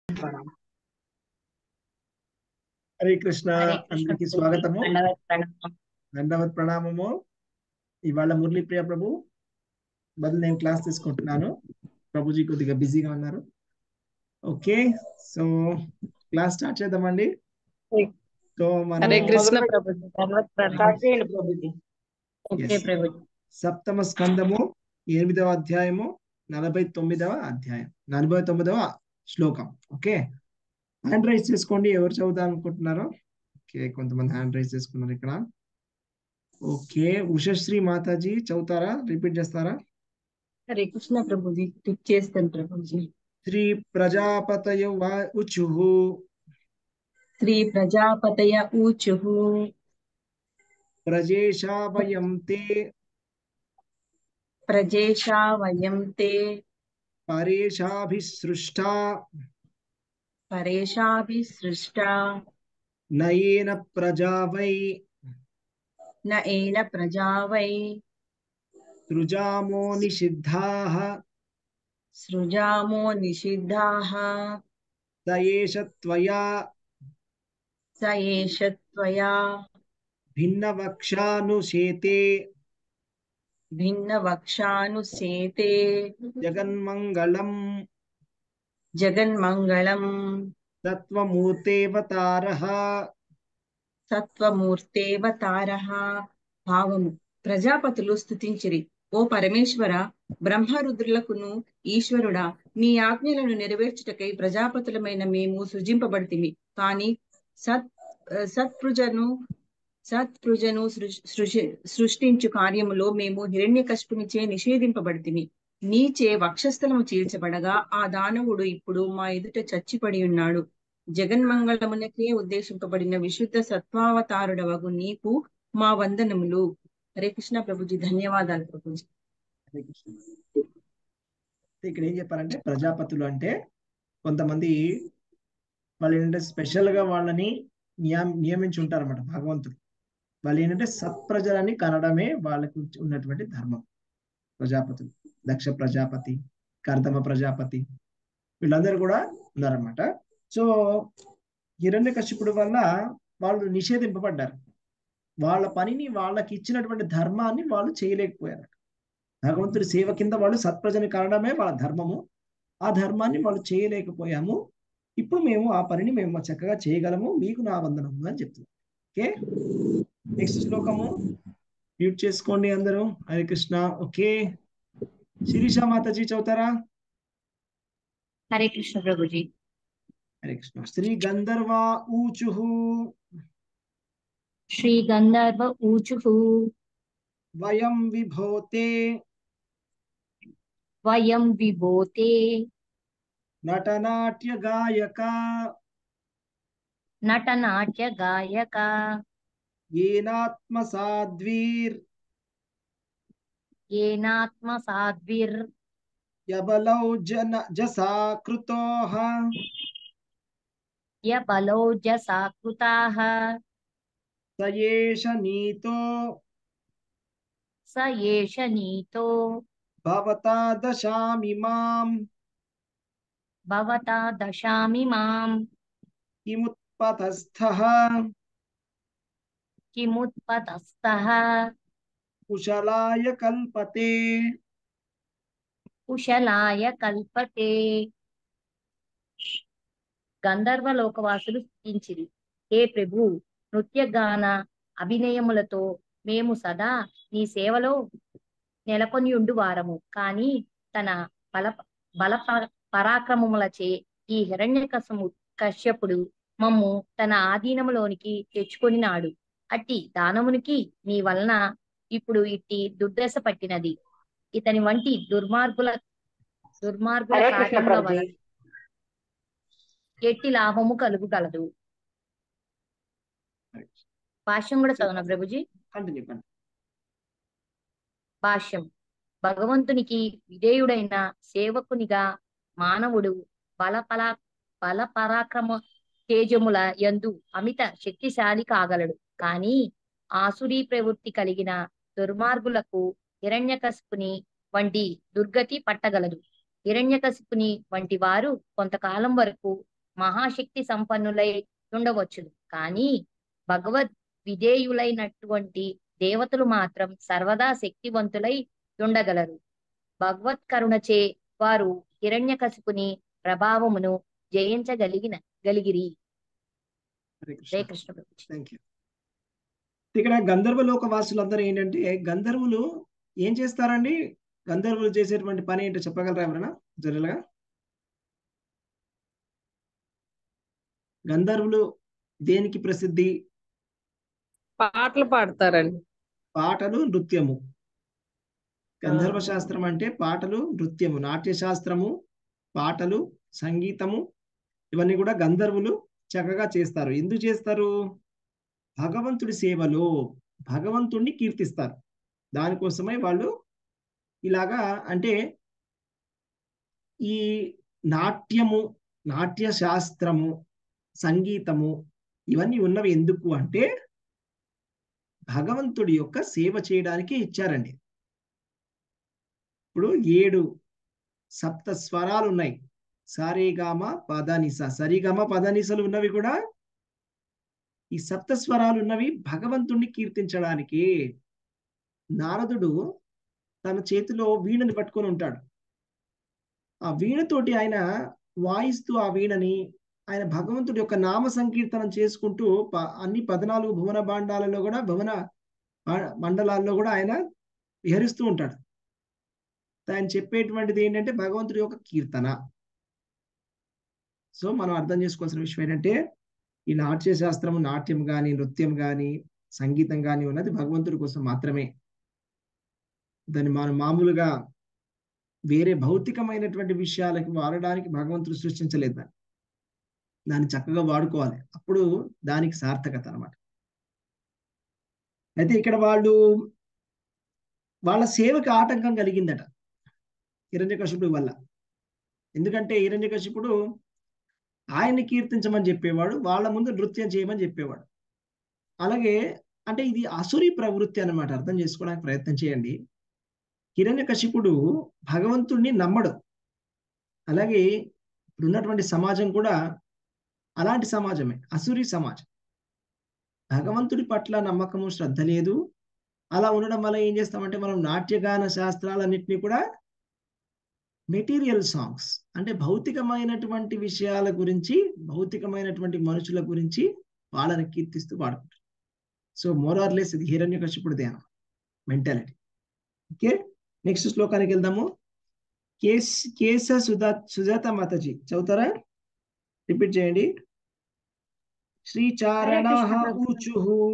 హరే కృష్ణ హరే కృష్ణ అందరికి స్వాగతము దండవత్ ప్రణామం దండవత్ ప్రణామము ఇవాళ మురళీ ప్రియ ప్రభు బదులు నేను క్లాస్ తీసుకుంటున్నాను ప్రభుజీ కొద్దిగా బిజీగా ఉన్నారు ఓకే సో క్లాస్ స్టార్ట్ చేద్దామండి సో మనం హరే కృష్ణ ప్రభుజీ దండవత్ ప్రణామం ప్రభుజీ ఓకే Yes. ప్రభుజీ సప్తమ స్కందము ఎనిమిదవ అధ్యాయము నలభై తొమ్మిదవ అధ్యాయం నలభై తొమ్మిదవ శ్లోకం ఓకే హ్యాండ్ రైజ్ చేసుకోండి ఎవరు చదువుదాం అనుకుంటున్నారో ఓకే కొంతమంది హ్యాండ్ రైజ్ చేసుకున్నారు ఇక్కడ ఓకే ఉషశ్రీ మాతాజీ చదువుతారా రిపీట్ చేస్తారా హరే కృష్ణ ప్రభుజీ టిక్ చేస్తాను ప్రభుజీ శ్రీ ప్రజాపతయ ఉచు శ్రీ ప్రజాపతయ ఊచుః ప్రజేశావయం తే ప్రజేషా వయం తే పరేషాభిసృష్టా పరేషాభిసృష్టా నయేన ప్రజా వై న ఏన ప్రజా వై సృజామో నిషిద్ధాః సృజామో నిషిద్ధాః స ఏష త్వయా స ఏష త్వయా భిన్నవక్షానుశేతే భిన్నవక్షానుసేతే జగన్మంగళం జగన్మంగళం తత్వమూర్తేవతారః సత్వమూర్తేవతారః భావము ప్రజాపతులు స్తుతించిరి ఓ పరమేశ్వర బ్రహ్మరుద్రులకును ఈశ్వరుడా నీ ఆజ్ఞలను నెరవేర్చుటకై ప్రజాపతులమైన మేము సృజింపబడితిమి కాని సత్ సత్పృజను సత్పృజను సృ- సృషి సృష్టించు కార్యములో మేము హిరణ్యకశిపునిచే నిషేధింపబడితిమి నీచే వక్షస్థలము చీల్చబడగా ఆ దానవుడు ఇప్పుడు మా ఎదుట చచ్చిపడి ఉన్నాడు జగన్మంగళమునకే ఉద్దేశింపబడిన విశుద్ధ సత్వావతారుడవగు నీకు మా వందనములు హరే కృష్ణ ప్రభుజీ ధన్యవాదాలు ప్రభుజీ హరే కృష్ణ. ఇక్కడ ఏం చెప్పారంటే ప్రజాపతులు అంటే కొంతమంది వాళ్ళు ఏంటంటే స్పెషల్ గా వాళ్ళని నియమ నియమించి ఉంటారన్నమాట భగవంతుడు వాళ్ళు ఏంటంటే సత్ప్రజలని కనడమే వాళ్ళకు ఉన్నటువంటి ధర్మం ప్రజాపతులు దక్ష ప్రజాపతి కర్దమ ప్రజాపతి వీళ్ళందరూ కూడా ఉన్నారన్నమాట సో హిరణ్యకశిపుడు వల్ల వాళ్ళు నిషేధింపబడ్డారు వాళ్ళ పనిని వాళ్ళకి ఇచ్చినటువంటి ధర్మాన్ని వాళ్ళు చేయలేకపోయారు భగవంతుడి సేవ కింద వాళ్ళు సత్ప్రజని కారణమే వాళ్ళ ధర్మము ఆ ధర్మాన్ని వాళ్ళు చేయలేకపోయాము ఇప్పుడు మేము ఆ పనిని మేము చక్కగా చేయగలము మీకు నా వందనము అని చెప్తున్నాం ఓకే నెక్స్ట్ శ్లోకము మ్యూట్ చేసుకోండి అందరూ హరే కృష్ణ ఓకే శిరీష మాతాజీ చదువుతారా హరే కృష్ణ ప్రభుజీ హరే కృష్ణ శ్రీ గంధర్వా ఊచు శ్రీ గంధర్వ ఊచుః వయం విభోతే వయం విభోతే నటనాట్య గాయక నటనాట్య గాయక ఏనాత్మ సాధ్వీర్ ఏనాత్మ సాధ్విర్ యబలౌ జన జసా కృతోః య బలో జసాకృతాః స ఏష నీతో స ఏష నీతో భవతా దశామి మాం భవతా దశామి మాం కిముత్పతస్థః కిముత్పతస్థః కుశలాయ కల్పతే కుశలాయ కల్పతే గంధర్వ లోకవాసులు స్థించిరి హే ప్రభు నృత్యగాన అభినయములతో మేము సదా నీ సేవలో నెలకొని ఉండు వారము కాని తన బల బల ప- పరాక్రమములచే ఈ హిరణ్యకశము కశ్యపుడు మమ్ము తన ఆధీనములోనికి తెచ్చుకొనినాడు అట్టి దానమునికి నీ వలన ఇప్పుడు ఇట్టి దుర్దశ పట్టినది ఇతని వంటి దుర్మార్గుల దుర్మార్గుల హరే కృష్ణ కార్యముల ప్రభుజీ వలన ఎట్టి లాభము కలుగుగలదు భాష్యం కూడా చదవనా ప్రభుజీ కంటిన్యూ కంటిన్యూ భాష్యం భగవంతునికి విధేయుడైన సేవకునిగా మానవుడు బలపలా బల పరాక్రమ తేజముల యందు అమిత శక్తిశాలి కాగలడు కానీ ఆసురీ ప్రవృత్తి కలిగిన దుర్మార్గులకు హిరణ్యకశిపుని వంటి దుర్గతి పట్టగలదు హిరణ్యకశిపుని వంటి వారు కొంతకాలం వరకు మహాశక్తి సంపన్నులై ఉండవచ్చును కానీ భగవద్ విధేయులైనటువంటి దేవతలు మాత్రం సర్వదా శక్తివంతులై ఉండగలరు భగవత్ కరుణచే వారు హిరణ్యకశిపుని ప్రభావమును జయించగలిగిన గలిగిరి హరే కృష్ణ హరే కృష్ణ ప్రభుజీ థ్యాంక్ యూ ఇక్కడ గంధర్వ లోక వాసులందరూ ఏంటంటే గంధర్వులు ఏం చేస్తారండి గంధర్వులు చేసేటువంటి పని ఏంటో చెప్పగలరా ఎవరైనా జనరల్ గా గంధర్వులు దేనికి ప్రసిద్ధి పాటలు పాడతారండి పాటలు నృత్యము గంధర్వ శాస్త్రం అంటే పాటలు నృత్యము నాట్య శాస్త్రము పాటలు సంగీతము ఇవన్నీ కూడా గంధర్వులు చక్కగా చేస్తారు ఎందుకు చేస్తారు భగవంతుడి సేవలో భగవంతుణ్ణి కీర్తిస్తారు దానికోసమై వాళ్ళు ఇలాగా అంటే ఈ నాట్యము నాట్య శాస్త్రము సంగీతము ఇవన్నీ ఉన్నవి ఎందుకు అంటే భగవంతుడి యొక్క సేవ చేయడానికి ఇచ్చారండి ఇప్పుడు ఏడు సప్త స్వరాలు ఉన్నాయి సారేగామ పదనిస సరిగమ పదనిసలు ఉన్నవి కూడా ఈ సప్త స్వరాలు ఉన్నవి భగవంతుణ్ణి కీర్తించడానికి నారదుడు తన చేతిలో వీణని పట్టుకొని ఉంటాడు ఆ వీణతోటి ఆయన వాయిస్తూ ఆ వీణని ఆయన భగవంతుడి యొక్క నామ సంకీర్తనం చేసుకుంటూ ప- అన్ని పద్నాలుగు భువన భాండాలలో కూడా భువన ఆ- మండలాల్లో కూడా ఆయన విహరిస్తూ ఉంటాడు ఆయన చెప్పేటువంటిది ఏంటంటే భగవంతుడి యొక్క కీర్తన సో మనం అర్థం చేసుకోవాల్సిన విషయం ఏంటంటే ఈ నాట్య శాస్త్రము నాట్యం కానీ నృత్యం కానీ సంగీతం కానీ ఉన్నది భగవంతుడి కోసం మాత్రమే దాన్ని మనం మామూలుగా వేరే భౌతికమైనటువంటి విషయాలకి వాడడానికి భగవంతుడు సృష్టించలేదు దాన్ని దాన్ని చక్కగా వాడుకోవాలి అప్పుడు దానికి సార్థకత అన్నమాట అయితే ఇక్కడ వాళ్ళు వాళ్ళ సేవకి ఆటంకం కలిగిందట హిరణ్యకశిపుడు వల్ల ఎందుకంటే హిరణ్యకశిపుడు ఆయన్ని కీర్తించమని చెప్పేవాడు వాళ్ళ ముందు నృత్యం చేయమని చెప్పేవాడు అలాగే అంటే ఇది అసురి ప్రవృత్తి అన్నమాట అర్థం చేసుకోవడానికి ప్రయత్నం చేయండి హిరణ్యకశిపుడు భగవంతుణ్ణి నమ్మడు అలాగే ఇప్పుడున్నటువంటి సమాజం కూడా అలాంటి సమాజమే అసురి సమాజం భగవంతుడి పట్ల నమ్మకము శ్రద్ధ లేదు అలా ఉండడం వల్ల ఏం చేస్తామంటే మనం నాట్యగాన శాస్త్రాలన్నింటినీ కూడా మెటీరియల్ సాంగ్స్ అంటే భౌతికమైనటువంటి విషయాల గురించి భౌతికమైనటువంటి మనుషుల గురించి వాళ్ళని కీర్తిస్తూ పాడుకుంటారు సో మోరార్లెస్ ఇది హిరణ్యకశిపుడు ధ్యానం మెంటాలిటీ ఓకే నెక్స్ట్ శ్లోకానికి వెళ్దాము కేస్ కేశ సుధా సుజాత మాతాజీ చదువుతారా రిపీట్ చేయండి శ్రీచారణా హరే కృష్ణ ప్రభు. ఊచు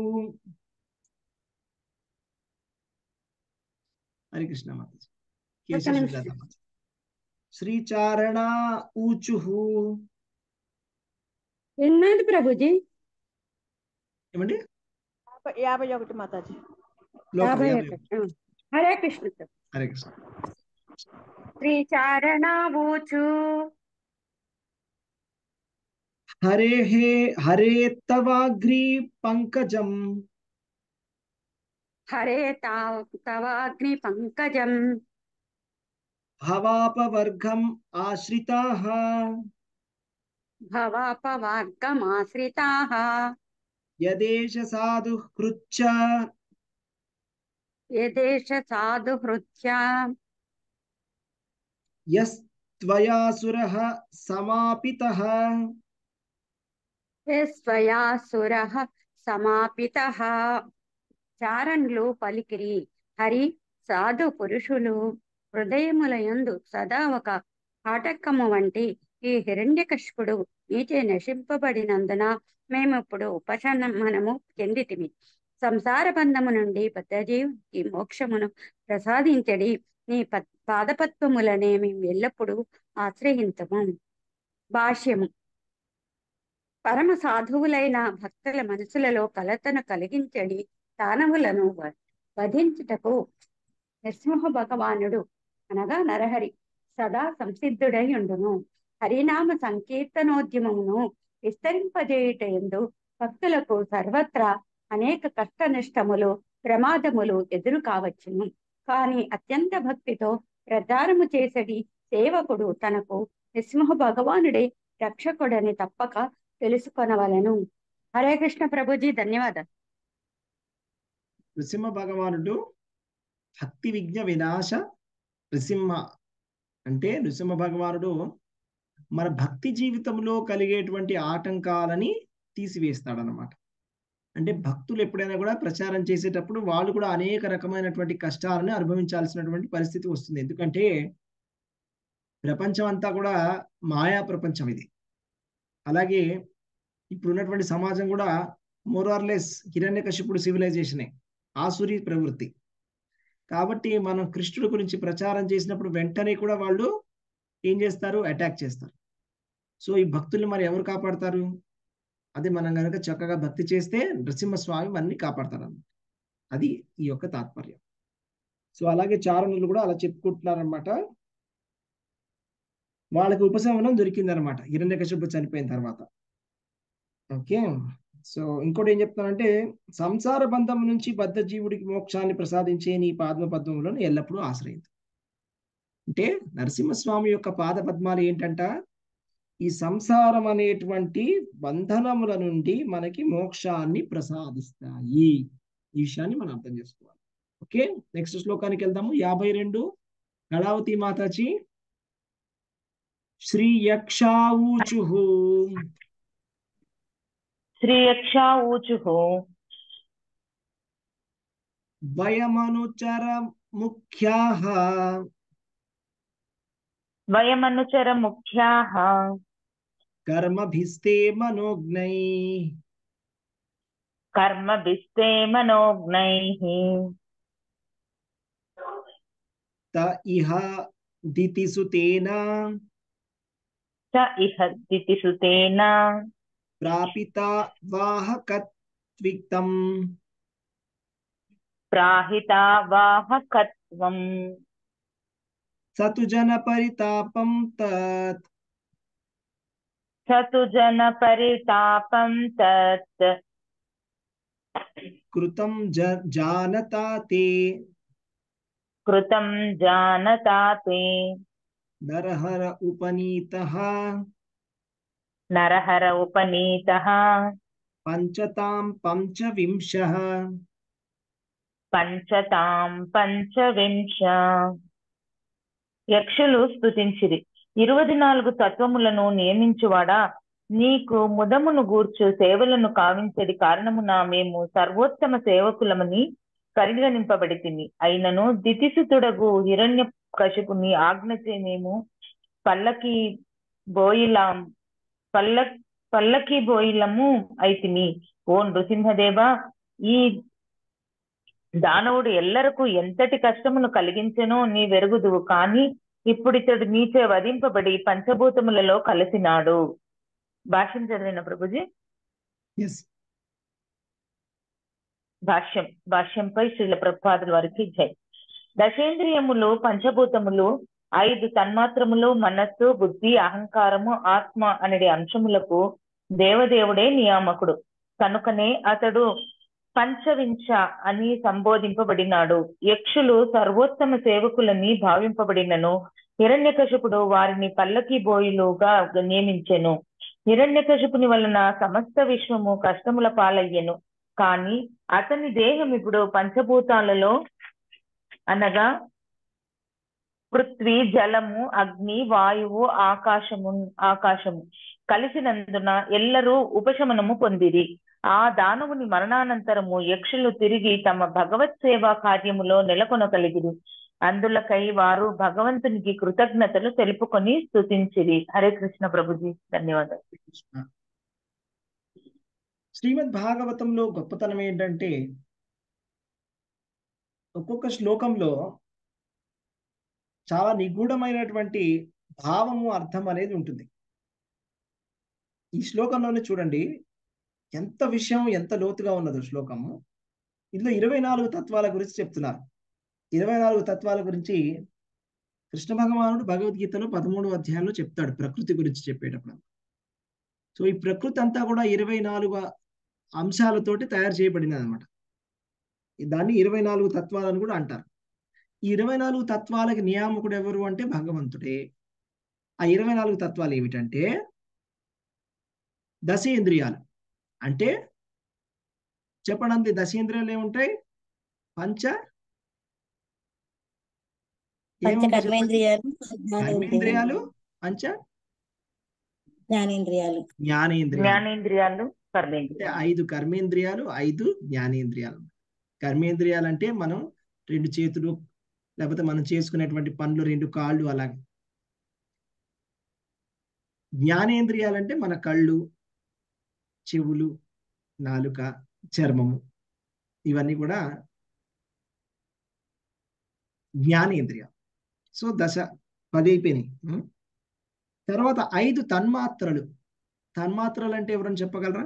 హరే కృష్ణ మాతాజీ కేశ ఒక్క నిమిషం. సుజాత మాతాజీ శ్రీచారణా ఊచు ఎన్నోది ప్రభుజీ ఏమండి యాభై- యాభై ఒకటి మాతాజీ శ్లోకం యాభై యాభై ఒకటి ఆ. హరే కృష్ణ ప్రభు. హరే కృష్ణ శ్రీచారణావూచు హరే హే హరే తవాగ్రి పంకజం హరే తావ్ తవాగ్ని పంకజం భవాపవర్గం ఆశ్రితాః భవాపవార్గమాశ్రితాః యదేశ సాధు కృచ్చ యదేశ సాధుహృత్యా యస్త్వయాసురః సమాపితః స్వయాసురః సమాపితః చారణులు పలికిరి హరి సాధు పురుషులు హృదయములయందు సదా ఒక ఆటక్కము వంటి ఈ హిరణ్యకశిపుడు నీచే నశింపబడినందున మేమిప్పుడు ఉపశమనము చెందితిమి సంసార బంధము నుండి బద్ధజీవునికి మోక్షమును ప్రసాదించడి నీ ప- పాదపద్మములనే మేము ఎల్లప్పుడూ ఆశ్రయించము భాష్యము పరమ సాధువులైన భక్తుల మనసులలో కలతను కలిగించడి దానవులను వ- వధించుటకు నరసింహ భగవానుడు అనగా నరహరి సదా సంసిద్ధుడై ఉండును హరినామ సంకీర్తనోద్యమమును విస్తరింపజేయుట ఎందు భక్తులకు సర్వత్రా అనేక కష్ట నష్టములు ప్రమాదములు ఎదురు కావచ్చును కానీ అత్యంత భక్తితో ప్రచారము చేసడి సేవకుడు తనకు నృసింహ భగవానుడే రక్షకుడని తప్పక తెలుసుకొనవలెను హరే కృష్ణ ప్రభుజీ ధన్యవాదాలు నృసింహ భగవానుడు భక్తి విఘ్న వినాశ నృసింహ అంటే నృసింహ భగవానుడు మన భక్తి జీవితంలో కలిగేటువంటి ఆటంకాలని తీసివేస్తాడనమాట అంటే భక్తులు ఎప్పుడైనా కూడా ప్రచారం చేసేటప్పుడు వాళ్ళు కూడా అనేక రకమైనటువంటి కష్టాలను అనుభవించాల్సినటువంటి పరిస్థితి వస్తుంది ఎందుకంటే ప్రపంచం అంతా కూడా మాయా ప్రపంచం ఇది అలాగే ఇప్పుడున్నటువంటి సమాజం కూడా మోరార్లెస్ హిరణ్యకశిపుడు సివిలైజేషనే ఆసురి ప్రవృత్తి కాబట్టి మనం కృష్ణుడి గురించి ప్రచారం చేసినప్పుడు వెంటనే కూడా వాళ్ళు ఏం చేస్తారు అటాక్ చేస్తారు సో ఈ భక్తుల్ని మరి ఎవరు కాపాడతారు అదే మనం కనుక చక్కగా భక్తి చేస్తే నరసింహస్వామి మనని కాపాడతారు అన్నమాట అది ఈ యొక్క తాత్పర్యం సో అలాగే చారణులు కూడా అలా చెప్పుకుంటున్నారనమాట వాళ్ళకి ఉపశమనం దొరికిందనమాట హిరణ్యకశిపు చనిపోయిన తర్వాత ఓకే సో ఇంకోటి ఏం చెప్తానంటే సంసార బంధం నుంచి బద్ధ జీవుడికి మోక్షాన్ని ప్రసాదించే నీ పాద పద్మములను ఎల్లప్పుడూ ఆశ్రయించు అంటే నరసింహస్వామి యొక్క పాద పద్మాలు ఏంటంట ఈ సంసారం అనేటువంటి బంధనముల నుండి మనకి మోక్షాన్ని ప్రసాదిస్తాయి ఈ విషయాన్ని మనం అర్థం చేసుకోవాలి ఓకే నెక్స్ట్ శ్లోకానికి వెళ్దాము యాభై రెండు కళావతి మాతాజీ శ్రీ యక్షాఊచు శ్రీయక్షా ఊచుః వయమనుచర ముఖ్యాః వయమనుచర ముఖ్యాః కర్మభిస్తే మనోజ్ఞై కర్మభిస్తే మనోజ్ఞైః త ఇహ దితిసుతేన చ ఇహ దితిసుతేన ప్రాపిత వాహకత్విక్తం ప్రాహితా వాహకత్వం సతు జన పరితాపం తత్ సతు జన పరితాపం తత్ కృతం జ జానతా తే కృతం జానతా తే నరహర ఉపనీతః నరహర ఉపనీతః పంచతాం పంచవింశః పంచతాం పంచవింశ యక్షులు స్తుతించిరి ఇరువది నాలుగు తత్వములను నియమించువాడా నీకు ముదమును గూర్చు సేవలను కావించడి కారణమున మేము సర్వోత్తమ సేవకులమని పరిగణింపబడి తిని అయినను దితిసుతుడగు హిరణ్య కశిపుని ఆజ్ఞచే మేము పల్లకి బోయిలాం పల్ల పల్లకి బోయిలము అయితిమి ఓ నృసింహదేవ ఈ దానవుడు ఎల్లరకు ఎంతటి కష్టమును కలిగించెనో నీ వెరుగుదువు కాని ఇప్పుడితడు నీచే వధింపబడి పంచభూతములలో కలిసినాడు భాష్యం చదివిన ప్రభుజీ ఎస్ భాష్యం భాష్యంపై శ్రీల ప్రభుపాదుల వారికి జై దశేంద్రియములు పంచభూతములు ఐదు తన్మాత్రములు మనస్సు బుద్ధి అహంకారము ఆత్మ అనేది అంశములకు దేవదేవుడే నియామకుడు కనుకనే అతడు పంచవింశ అని సంబోధింపబడినాడు యక్షులు సర్వోత్తమ సేవకులని భావింపబడినను హిరణ్యకశిపుడు వారిని పల్లకి బోయిలుగా నియమించెను హిరణ్యకశిపుని వలన సమస్త విశ్వము కష్టముల పాలయ్యెను కానీ అతని దేహం ఇప్పుడు పంచభూతాలలో అనగా పృథ్వీ జలము అగ్ని వాయువు ఆకాశము ఆకాశము కలిసినందున ఎల్లరూ ఉపశమనము పొందిరి ఆ దానవుని మరణానంతరము యక్షులు తిరిగి తమ భగవత్ సేవా కార్యములో నెలకొనగలిగిరి అందులకై వారు భగవంతునికి కృతజ్ఞతలు తెలుపుకొని స్తుతించిరి హరే కృష్ణ ప్రభుజీ ధన్యవాదాలు శ్రీమద్ భాగవతంలో గొప్పతనం ఏంటంటే ఒక్కొక్క శ్లోకంలో చాలా నిగూఢమైనటువంటి భావము అర్థం అనేది ఉంటుంది ఈ శ్లోకంలోనే చూడండి ఎంత విషయం ఎంత లోతుగా ఉన్నదో శ్లోకము ఇందులో ఇరవై నాలుగు తత్వాల గురించి చెప్తున్నారు ఇరవై నాలుగు తత్వాల గురించి కృష్ణ భగవానుడు భగవద్గీతలో పదమూడు అధ్యాయంలో చెప్తాడు ప్రకృతి గురించి చెప్పేటప్పుడు సో ఈ ప్రకృతి అంతా కూడా ఇరవై నాలుగు అంశాలతోటి తయారు చేయబడింది అనమాట దాన్ని ఇరవై నాలుగు తత్వాలను కూడా అంటారు ఈ ఇరవై నాలుగు తత్వాలకి నియామకుడు ఎవరు అంటే భగవంతుడే ఆ ఇరవై నాలుగు తత్వాలు ఏమిటంటే దశేంద్రియాలు అంటే చెప్పండి దశేంద్రియాలు ఏముంటాయి పంచ పంచ ఏముంటాయి చెప్పండి? కర్మేంద్రియాలు కర్మేంద్రియాలు పంచ జ్ఞానేంద్రియాలు జ్ఞానేంద్రియాలు జ్ఞానేంద్రియాలు అంటే కర్మేంద్రియాలు ఐదు కర్మేంద్రియాలు ఐదు జ్ఞానేంద్రియాలు కర్మేంద్రియాలు అంటే మనం రెండు చేతులు లేకపోతే మనం చేసుకునేటువంటి పనులు రెండు కాళ్ళు అలాగే జ్ఞానేంద్రియాలు అంటే మన కళ్ళు చెవులు నాలుక చర్మము ఇవన్నీ కూడా జ్ఞానేంద్రియాలు సో దశ పది అయిపోయినాయి ఉం? తర్వాత ఐదు తన్మాత్రలు తన్మాత్రలు అంటే ఎవరైనా చెప్పగలరా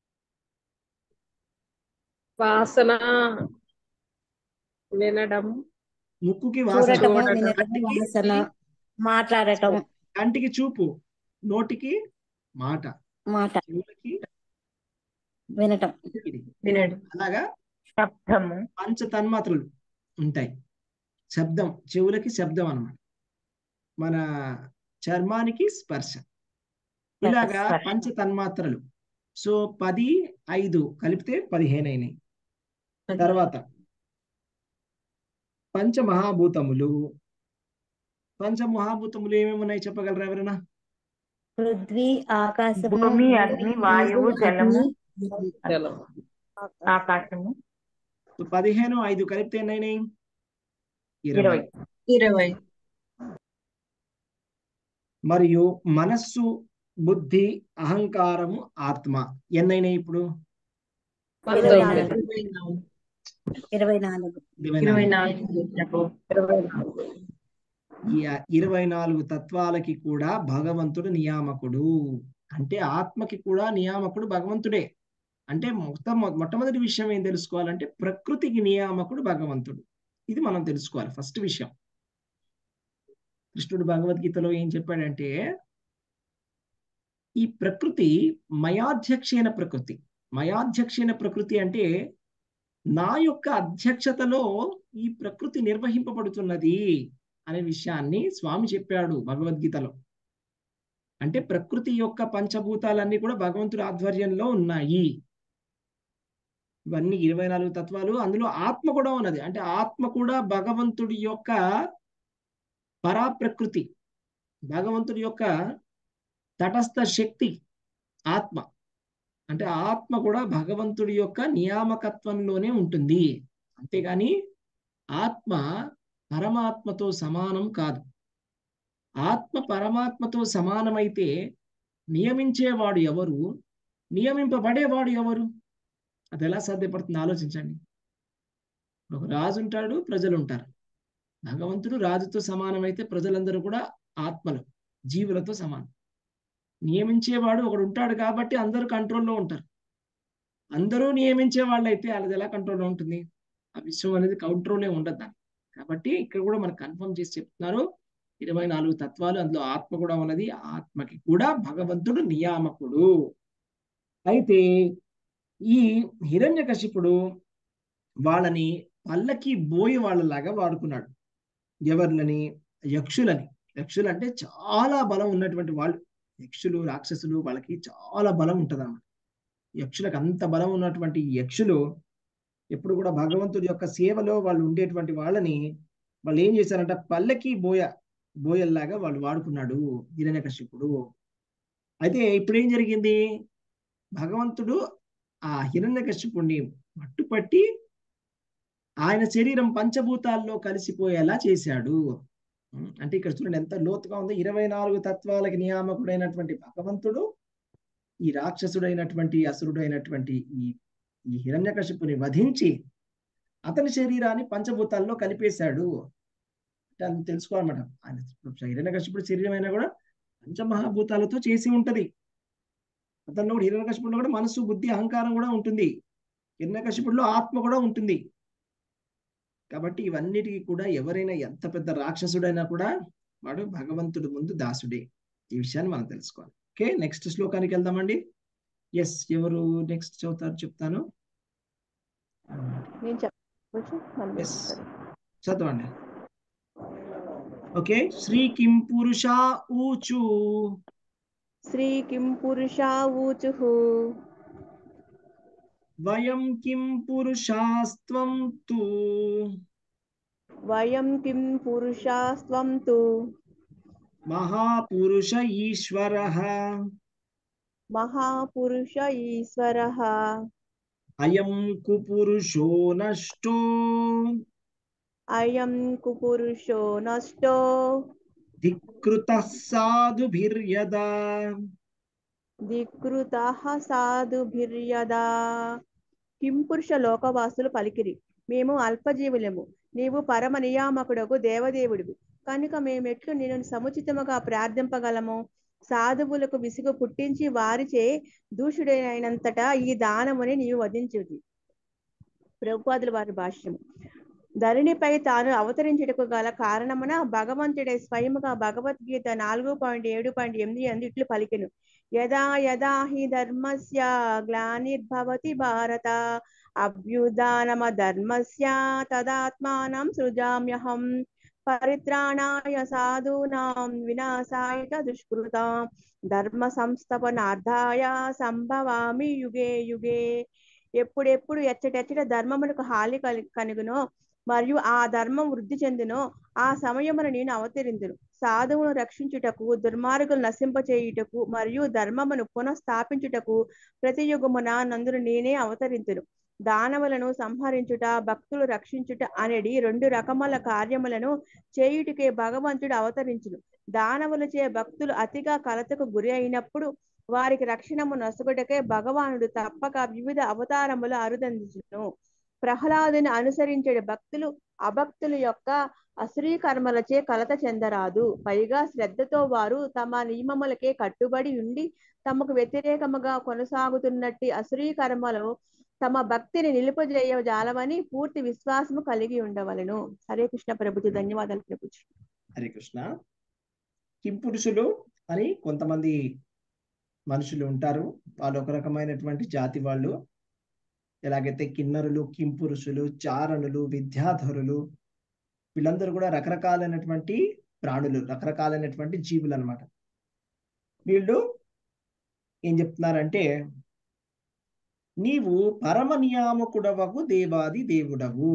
వాసన వినడం ముక్కుకి వాసన చూడటము చూడటం, వినటము కంటికి వాసన మాట్లాడటం కంటికి చూపు నోటికి మాట మాట చెవులకి వినటం ఇది. వినడు అలాగా శబ్దము పంచ తన్మాత్రలు ఉంటాయి శబ్దం చెవులకి శబ్దం అన్నమాట మన చర్మానికి స్పర్శ ఇలాగా స్పర్శ. పంచ తన్మాత్రలు సో పది ఐదు కలిపితే పదిహేను అయినాయి తర్వాత పంచమహాభూతములు పంచమహాభూతములు ఏమేమి ఉన్నాయి చెప్పగలరా ఎవరైనా పృథ్వీ ఆకాశము భూమి అగ్ని వాయువు జలము జలం ఆకాశము సో పదిహేను ఐదు కలిపితే ఎన్నైనాయి ఇరవై ఇరవై ఇరవై మరియు మనస్సు బుద్ధి అహంకారము ఆత్మ ఎన్నైనాయి ఇప్పుడు ఇరవై పంతొమ్మిది నాలుగు ఇరవై నాలుగు ఇరవై ఇరవై నాలుగు. నాలుగు ఇరవై నాలుగు ఈ ఇరవై నాలుగు తత్వాలకి కూడా భగవంతుడు నియామకుడు అంటే ఆత్మకి కూడా నియామకుడు భగవంతుడే అంటే మొత్తం మొట్టమొదటి విషయం ఏం తెలుసుకోవాలంటే ప్రకృతికి నియామకుడు భగవంతుడు ఇది మనం తెలుసుకోవాలి ఫస్ట్ విషయం కృష్ణుడు భగవద్గీతలో ఏం చెప్పాడంటే ఈ ప్రకృతి మయాధ్యక్షైన ప్రకృతి మయాధ్యక్షైన ప్రకృతి అంటే నా యొక్క అధ్యక్షతలో ఈ ప్రకృతి నిర్వహింపబడుతున్నది అనే విషయాన్ని స్వామి చెప్పాడు భగవద్గీతలో అంటే ప్రకృతి యొక్క పంచభూతాలన్నీ కూడా భగవంతుడి ఆధ్వర్యంలో ఉన్నాయి ఇవన్నీ ఇరవై నాలుగు తత్వాలు అందులో ఆత్మ కూడా ఉన్నది అంటే ఆత్మ కూడా భగవంతుడి యొక్క పరాప్రకృతి భగవంతుడి యొక్క తటస్థ శక్తి ఆత్మ అంటే ఆత్మ కూడా భగవంతుడి యొక్క నియామకత్వంలోనే ఉంటుంది అంతేగాని ఆత్మ పరమాత్మతో సమానం కాదు ఆత్మ పరమాత్మతో సమానమైతే నియమించేవాడు ఎవరు నియమింపబడేవాడు ఎవరు అది ఎలా సాధ్యపడుతుంది ఆలోచించండి ఒక రాజు ఉంటాడు ప్రజలు ఉంటారు భగవంతుడు రాజుతో సమానమైతే ప్రజలందరూ కూడా ఆత్మలు జీవులతో సమానం నియమించేవాడు ఒకడు ఉంటాడు కాబట్టి అందరూ కంట్రోల్లో ఉంటారు అందరూ నియమించే వాళ్ళైతే వాళ్ళది ఎలా కంట్రోల్లో ఉంటుంది ఆ విశ్వం అనేది కంట్రోలే ఉండదు దాన్ని కాబట్టి ఇక్కడ కూడా మనకు కన్ఫర్మ్ చేసి చెప్తున్నారు ఇరవై నాలుగు తత్వాలు అందులో ఆత్మ కూడా ఉన్నది ఆత్మకి కూడా భగవంతుడు నియామకుడు అయితే ఈ హిరణ్యకశిపుడు వాళ్ళని పల్లకి బోయి వాళ్ళలాగా వాడుకున్నాడు ఎవరిని యక్షులని యక్షులు అంటే చాలా బలం ఉన్నటువంటి వాళ్ళు యక్షులు రాక్షసులు వాళ్ళకి చాలా బలం ఉంటుంది అన్నమాట యక్షులకు అంత బలం ఉన్నటువంటి ఈ యక్షులు ఎప్పుడు కూడా భగవంతుడి యొక్క సేవలో వాళ్ళు ఉండేటువంటి వాళ్ళని వాళ్ళు ఏం చేశారంట పల్లకి బోయ బోయల్లాగా వాళ్ళు వాడుకున్నాడు హిరణ్యకశిపుడు అయితే ఇప్పుడు ఏం జరిగింది భగవంతుడు ఆ హిరణ్యకశిపుడిని మట్టుపట్టి ఆయన శరీరం పంచభూతాల్లో కలిసిపోయేలా చేశాడు ఉం, అంటే ఇక్కడ చూడండి ఎంత లోతుగా ఉంది ఇరవై నాలుగు తత్వాలకి నియామకుడైనటువంటి భగవంతుడు ఈ రాక్షసుడైనటువంటి అసురుడైనటువంటి ఈ ఈ హిరణ్యకశిపుని వధించి అతని శరీరాన్ని పంచభూతాల్లో కలిపేశాడు అంటే అది తెలుసుకోవాలన్నమాట ఆయన హిరణ్యకశిపుడు శరీరం అయినా కూడా పంచమహాభూతాలతో చేసి ఉంటది అతనిలో కూడా హిరణ్యకశిపుడిలో కూడా మనసు బుద్ధి అహంకారం కూడా ఉంటుంది హిరణ్యకశిపుడిలో ఆత్మ కూడా ఉంటుంది కాబట్టి ఇవన్నిటికీ కూడా ఎవరైనా ఎంత పెద్ద రాక్షసుడైనా కూడా వాడు భగవంతుడి ముందు దాసుడే ఈ విషయాన్ని మనం తెలుసుకోవాలి ఓకే నెక్స్ట్ శ్లోకానికి వెళ్దామండి ఎస్ ఎవరు నెక్స్ట్ చదువుతారు చెప్తాను నేను చెప్పచ్చు మళ్ళీ ఎస్ చదవండి ఓకే శ్రీ కిం పురుష ఊచు శ్రీ కిం పురుషా ఊచుః వయం కిం పురుషాస్త్వం తు వయం కిం పురుషాస్త్వం తు మహాపురుష ఈశ్వరః మహాపురుష ఈశ్వరః అయం కుపురుషో నష్టో అయం కుపురుషో నష్టో ధికృతః సాధుభిర్యదా ధికృతః సాధుభిర్యదా కిం పురుష లోకవాసులు పలికిరి మేము అల్పజీవులము నీవు పరమ నియామకుడకు దేవదేవుడివి కనుక మేమెట్లు నిన్ను సముచితముగా ప్రార్థింపగలము సాధువులకు విసుగు పుట్టించి వారిచే దూషుడైనంతటా ఈ దానముని నీవు వధించుది ప్రభుపాదుల వారి భాష్యము ధరణిపై తాను అవతరించుటకు గల కారణమున భగవంతుడే స్వయముగా భగవద్గీత నాలుగు పాయింట్ ఏడు పాయింట్ ఎనిమిది అందు ఇట్లు పలికెను యదా యదా హి ధర్మస్య గ్లానిర్భవతి భారత అభ్యుదానమ ధర్మస్య తదాత్మానం సృజామ్యహం పరిత్రాణాయ సాధూనాం వినాశాయ చ దుష్కృతాం ధర్మ సంస్థాపనార్థాయ సంభవామి యుగే యుగే ఎప్పుడెప్పుడు ఎచ్చటెచ్చట ధర్మమునకు హాని కలి కనుగునో మరియు ఆ ధర్మం వృద్ధి చెందునో ఆ సమయమున నేను అవతరిందును సాధువును రక్షించుటకు దుర్మార్గులు నశింపచేయుటకు మరియు ధర్మమును పునఃస్థాపించుటకు ప్రతి యుగమున నందును నేనే అవతరింతును దానవులను సంహరించుట భక్తులు రక్షించుట అనేది రెండు రకముల కార్యములను చేయుటకే భగవంతుడు అవతరించును దానవులచే భక్తులు అతిగా కలతకు గురి అయినప్పుడు వారికి రక్షణము నొసగుటకే భగవానుడు తప్పక వివిధ అవతారములు అరుదందించును ప్రహ్లాదుని అనుసరించే భక్తులు అభక్తుల యొక్క అశ్రీ కర్మలచే కలత చెందరాదు పైగా శ్రద్ధతో వారు తమ నియమములకే కట్టుబడి ఉండి తమకు వ్యతిరేకముగా కొనసాగుతున్నట్టి అశ్రీ కర్మలు తమ భక్తిని నిలుపజేయజాలవని పూర్తి విశ్వాసము కలిగి ఉండవలను హరే కృష్ణ ప్రభుజీ ధన్యవాదాలు ప్రభుజీ హరే కృష్ణ కింపురుషులు అని కొంతమంది మనుషులు ఉంటారు వాళ్ళు ఒక రకమైనటువంటి జాతి వాళ్ళు ఎలాగైతే కిన్నరులు కింపురుషులు చారణులు విద్యాధరులు వీళ్ళందరూ కూడా రకరకాలైనటువంటి ప్రాణులు రకరకాలైనటువంటి జీవులు అనమాట వీళ్ళు ఏం చెప్తున్నారంటే నీవు పరమ నియామకుడవగు దేవాది దేవుడవు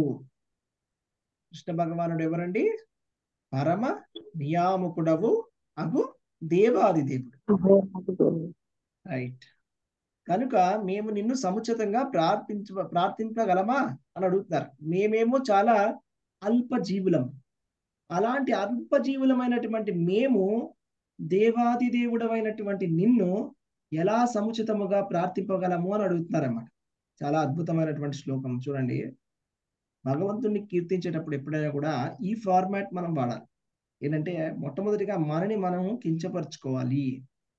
కృష్ణ భగవానుడు ఎవరండి పరమ నియామకుడవు అగు దేవాది దేవుడు రైట్ కనుక మేము నిన్ను సముచితంగా ప్రార్థించ ప్రార్థించగలమా అని అడుగుతున్నారు మేమేమో చాలా అల్ప జీవులం అలాంటి అల్ప జీవులమైనటువంటి మేము దేవాది దేవుడమైనటువంటి నిన్ను ఎలా సముచితముగా ప్రార్థింపగలము అని అడుగుతున్నారన్నమాట చాలా అద్భుతమైనటువంటి శ్లోకం చూడండి భగవంతుణ్ణి కీర్తించేటప్పుడు ఎప్పుడైనా కూడా ఈ ఫార్మాట్ మనం వాడాలి ఏంటంటే మొట్టమొదటిగా మనని మనం కించపరచుకోవాలి